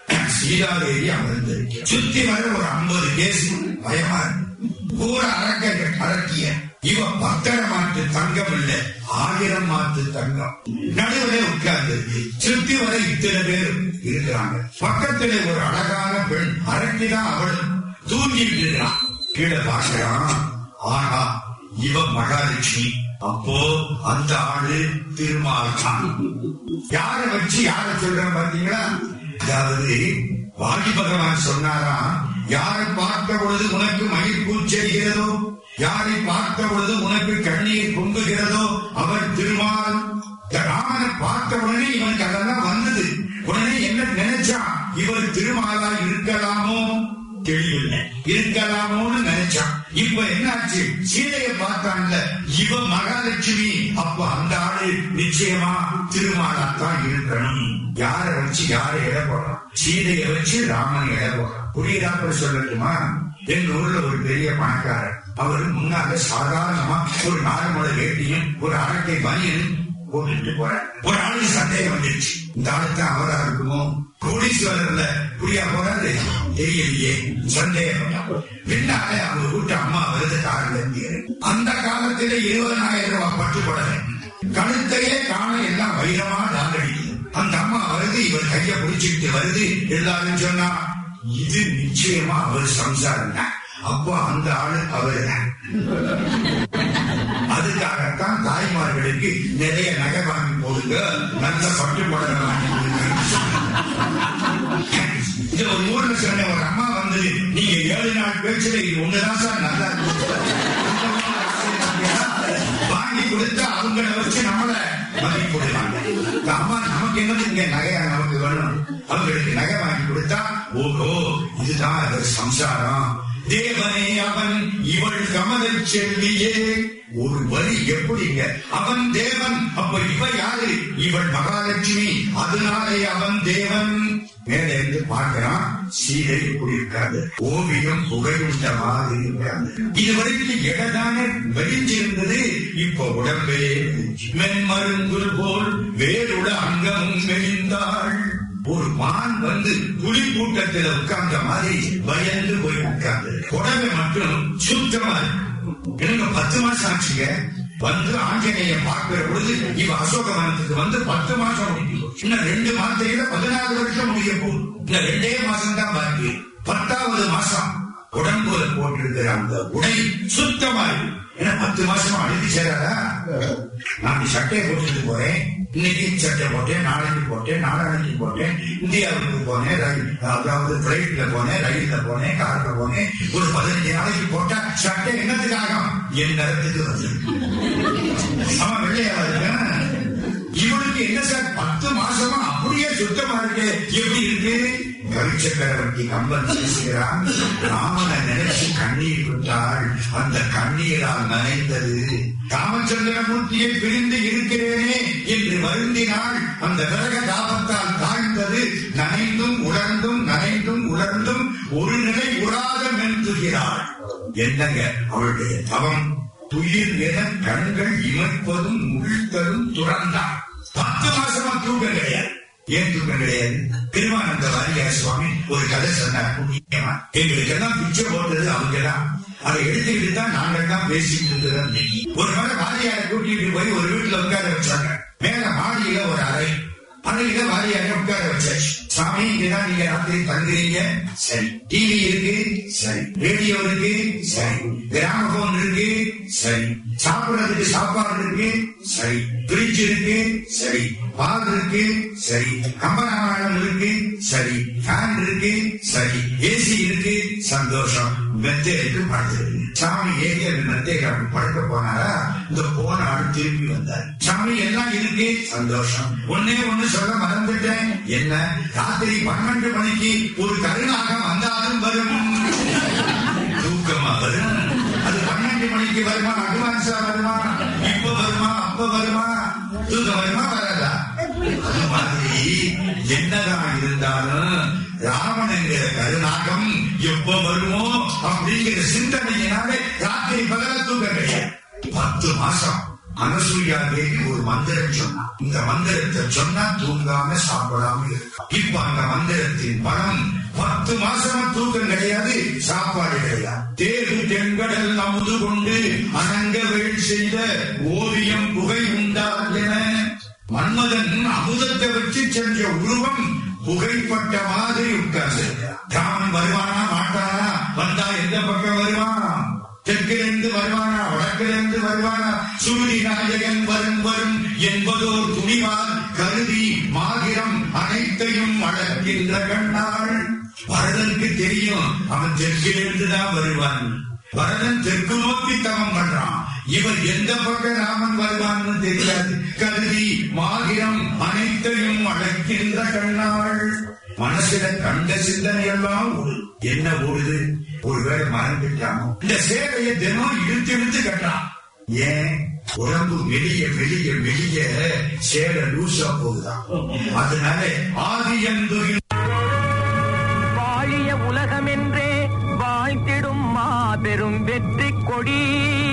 சீதாதேவி அமர்ந்திருக்கிறார் சுத்தி வர ஒரு ஐம்பது கேஸ் பயமா இருக்கு. பூரா அரக்க அரக்கிய இவ பத்தரை மாட்டு தங்கம் இல்ல ஆயிரம் மாட்டு தங்கம் நடுவில் உட்கார்ந்து சுத்தி வர இத்தனை பேர் இருக்கிறாங்க பக்கத்துல ஒரு அழகான பெண் அரக்கிதான் அவள் தூங்கிட்டு இருக்கிறான் கீழே பார்க்கிறான் ஆஹா இவ மகாலட்சுமி அப்போ அந்த ஆளு திருமால் தான் யார வச்சு யார சொல்றேன் பாத்தீங்களா அதாவது வாகி பகவான் சொன்னாராம் யாரை பார்த்த பொழுது உனக்கு மயிர் கூச்செய்கிறதோ யாரை பார்த்த பொழுது உனக்கு கண்ணீர் பொங்குகிறதோ அவர் திருமால் இந்த ராமனை பார்த்த உடனே இவனுக்கு அதெல்லாம் வந்தது உடனே என்ன நினைச்சான் இவர் திருமாலா இருக்கலாமோ தெளிவில்லை இருக்கலாமோன்னு நினைச்சான் இப்ப என்னாச்சு சீதையை பார்த்தான்ல இவ மகாலட்சுமி அப்ப அந்த ஆளு நிச்சயமா திருமாலாத்தான் இருக்கணும் யார வச்சு யார இட போடுறான் சீதையை வச்சு ராமன் இட போடுறான் புரியுதாப்ப சொல்லட்டுமா எங்க ஊர்ல ஒரு பெரிய பணக்காரர் அவரு முன்னால சாதாரணமா ஒரு நார்மலை வேட்டியும் ஒரு அரட்டை பனியனும் போட்டுட்டு போறார் ஒரு ஆளுக்கு சந்தேகம் வந்துருச்சு இந்த ஆளுக்கு அவரா இருக்குமோ கோடீஸ்வரர்ல புரியா போறாரு தெரியலையே சந்தேகம் பின்னாலே அவர் கூட்ட அம்மா வருது கார்ல இருந்து இறங்கி. அந்த காலத்திலே இருபதனாயிரம் ரூபாய் பட்டு புடவை கழுத்தையே காண எல்லாம் வைரமா டாங்கடிக்குது அந்த அம்மா வருது இவர் கைய பிடிச்சுக்கிட்டு வருது எல்லாரும் சொன்னா இது நிச்சயமா அவர் சம்சாரம் தான் அப்போ அந்த ஆளு அவரு அதுக்காகத்தான் தாய்மார்களுக்கு நிறைய நகை வாங்கி போடுங்க நல்ல பட்டு புடவை வாங்கி போடுங்க இது ஒரு ஊர்ல சொன்ன ஒரு அம்மா வந்து நீங்க ஏழு நாள் பேச்சுல இது ஒண்ணுதான் சார் நல்லா இருக்கு வாங்கி கொடுத்தா அவங்கள வச்சு நம்மள மதிப்பிடுவாங்க இந்த அம்மா நமக்கு என்னது இங்க நகையா நமக்கு வேணும் அவங்களுக்கு நகை வாங்கி கொடுத்தா ஓஹோ இதுதான் அது சம்சாரம் தேவனே அவன் இவள் கமல செல்வியே ஒரு வரி எப்படிங்க அவன் தேவன் அப்ப இவ யாரு இவள் மகாலட்சுமி அதனாலே அவன் தேவன் மேல இருந்து பார்க்கிறான் சீதை இப்படி இருக்காது ஓவியம் புகையுண்ட மாதிரி இருக்காது இதுவரைக்கும் எடதானே வெளிஞ்சிருந்தது இப்ப உடம்பே மென்மருங்குல் போல் வேறுட அங்கமும் மெலிந்தாள் ஒரு மான் வந்து புலி கூட்டத்தில் உட்கார்ந்த மாதிரி பயந்து போய் உட்கார்ந்து புடவை மட்டும் சுத்தமா இருக்கு. எனக்கு பத்து மாசம் ஆச்சுங்க வந்து ஆஞ்சநேய பார்க்கிற பொழுது இவ அசோகவனத்துக்கு வந்து பத்து மாசம் முடியும் இன்னும் ரெண்டு மாசத்துல பதினாறு வருஷம் முடிய போகுது இன்னும் ரெண்டே மாசம் தான் பாக்கி பத்தாவது மாசம் உடம்புல போட்டிருக்கிற அந்த உடை சுத்தமா இருக்கு ஏன்னா பத்து மாசமா அழுதி சேராதா நான் சட்டையை போட்டுட்டு போறேன் இன்னைக்கு சட்டை போட்டேன் நாளைக்கு போட்டேன் நாளானைக்கு போட்டேன் இந்தியாவுக்கு போனேன் ரயில் அதாவது பிளைட்ல போனேன் ரயில்ல போனேன் கார்ல போனேன் ஒரு பதினஞ்சு நாளைக்கு போட்டா சட்டை என்னத்துக்காக என் நேரத்துக்கு வந்து அவன் வெள்ளையா இருக்கான் இவனுக்கு என்ன சார் பத்து மாசமா அப்படியே சுத்தமா இருக்கு எப்படி இருக்கு கவிச்சக்கரவர்த்தி கம்பன் பேசுகிறான் ராமனை நினைச்சு கண்ணீர் விட்டாள் அந்த கண்ணீரால் நனைந்தது ராமச்சந்திரமூர்த்தியை பிரிந்து இருக்கிறேனே என்று வருந்தினாள் அந்த விரக தாபத்தால் தாழ்ந்தது நனைந்தும் உலர்ந்தும் நனைந்தும் உலர்ந்தும் ஒரு நிலை உறாத மென்றுகிறாள் என்னங்க அவளுடைய தவம் துயிர் என கண்கள் இமைப்பதும் முழித்ததும் துறந்தாள் பத்து மாசமா தூக்கம் கிடையாது ஏன் தூக்கம் கிடையாது திருவானந்த வாரியார் சுவாமி ஒரு கதை சொன்னார் புண்ணியமா எங்களுக்கு எல்லாம் பிச்சை போட்டது அவங்க தான் அதை எடுத்துக்கிட்டு தான் நாங்கள் தான் பேசிட்டு இருக்கிறோம் ஒரு முறை வாரியாரை கூட்டிட்டு போய் ஒரு வீட்டுல உட்கார வச்சாங்க மேல மாடியில ஒரு அறை அறையில வாரியாரை உட்கார வச்சாச்சு சாமி இங்கதான் நீங்க ராத்திரி தங்குறீங்க சரி டிவி இருக்கு சரி ரேடியோ இருக்கு சரி கிராமபோன் இருக்கு சரி சாப்பிடுறதுக்கு சாப்பாடு இருக்கு சரி பிரிட்ஜ் இருக்கு சரி பால் இருக்கு சரி கம்பராமாயணம் இருக்கு சரி ஃபேன் இருக்கு சரி ஏசி இருக்கு சந்தோஷம் மெத்தை இருக்கு படுத்துருக்கு சாமி ஏறி அந்த மெத்தை அப்படி படுக்க போனாரா இந்த போன ஆள் திரும்பி வந்தார் சாமி எல்லாம் இருக்கு சந்தோஷம் ஒன்னே ஒண்ணு சொல்ல மறந்துட்டேன் என்ன ராத்திரி பன்னெண்டு மணிக்கு ஒரு கருணாகம் வந்தாலும் வரும் தூக்கமா வரும் அது பன்னெண்டு மணிக்கு வருமா அட்வான்ஸா வருமா இப்ப வருமா அப்ப வருமா தூக்கம் வருமா வராதா அது மாதிரி என்னதான் இருந்தாலும் ராவணங்கிற கருணாகம் எப்ப வருமோ அப்படிங்கிற சிந்தனையினாலே ராத்திரி பகல தூக்கம் கிடையாது பத்து மாசம் அனசூயா தேவி ஒரு மந்திரம் சொன்னா இந்த மந்திரத்தை சொன்னா தூங்காம சாப்பிடாம இருக்கா இப்ப அந்த மந்திரத்தின் பலம் பத்து மாசமா தூக்கம் கிடையாது சாப்பாடு கிடையாது தேவு தென்கடல் அமுது கொண்டு அணங்க வேள் செய்த ஓவியம் புகை உண்டால் என மன்மதன் அமுதத்தை வச்சு சென்ற உருவம் புகைப்பட்ட மாதிரி உட்கார்ந்து ராமன் வருவானா மாட்டானா வந்தா எந்த பக்கம் வருவான் தெற்கிலிருந்து வருவானா வடக்கிலிருந்து வருவானா சுருதி நாயகன் வரும் வரும் என்பதோர் துணிவால் கருதி மாகிரம் அனைத்தையும் வளர்க்கின்ற கண்ணாள் பரதனுக்கு தெரியும் அவன் தெற்கிலிருந்து தான் வருவான் பரதன் தெற்கு நோக்கி தவம் பண்றான் இவர் எந்த பக்கம் ராமன் வருவான்னு தெரியாது கருதி மாகிரம் அனைத்தையும் அழைக்கின்ற கண்ணாள் மனசுல கண்ட சிந்தனை எல்லாம் ஓடுது என்ன ஓடுது ஒருவேளை மறந்துட்டானோ இந்த சேவையை தினம் இழுத்து இழுத்து கட்டான் ஏன் உடம்பு வெளிய வெளிய வெளிய சேலை லூசா போகுதான் அதனால ஆதி என்பது வாழிய உலகமென்றே வாழ்த்திடும் மாபெரும் வெற்றி கொடி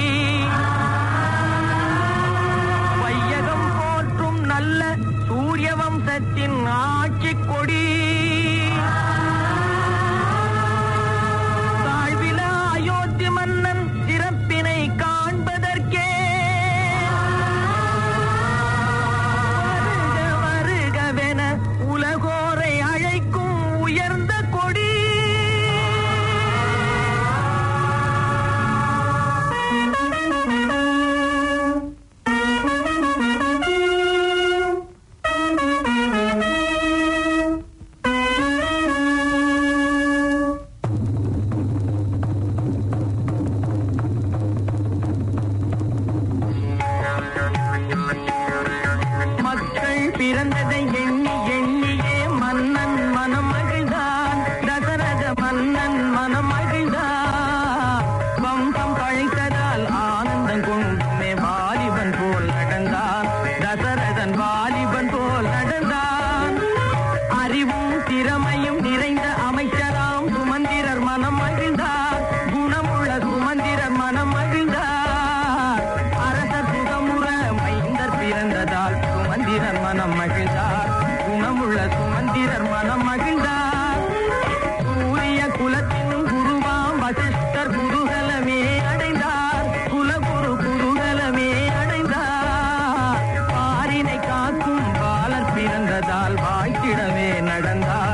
வையகம் போற்றும் நல்ல சூரிய வம்சத்தின் ஆட்சி கொடி தாழ்வில அயோத்தி மன்னன் சிறப்பினை காண்பதற்கே வருக வருகவென உலகோரை அழைக்கும் உயர்ந்த கொடி மக்கள் பிறந்ததை எண்ணி எண்ணியே மன்னன் மனம் மகிழ்ந்தான் தசரத மன்னன் மனம் மகிழ்ந்தான் வம்சம் பழைத்ததால் ஆனந்தம் கொண்டுமே வாலிபன் போல் நடந்தான் தசரதன் வாலிபன் போல் நடந்தான் அறிவும் திறமையும் நிறைந்த அமைச்சராம் சுமந்திரர் மனம் மகிழ்ந்தார் குணமுள்ள சுமந்திரர் மனம் மகிழ்ந்தார் அரசர் சுகமுற மைந்தர் பிறந்ததால் சுமந்திரர் மனம் மகிழ்ந்தார் குணமுள்ள சுமந்திரர் மனம் மகிழ்ந்தார் சூரிய குலத்தின் குருவாம் வசிஷ்டர் குருகலமே அடைந்தார் குலகுரு குருகலமே அடைந்தார் பாரினை காக்கும் பாலர் பிறந்ததால் வாழ்த்திடவே நடந்தார்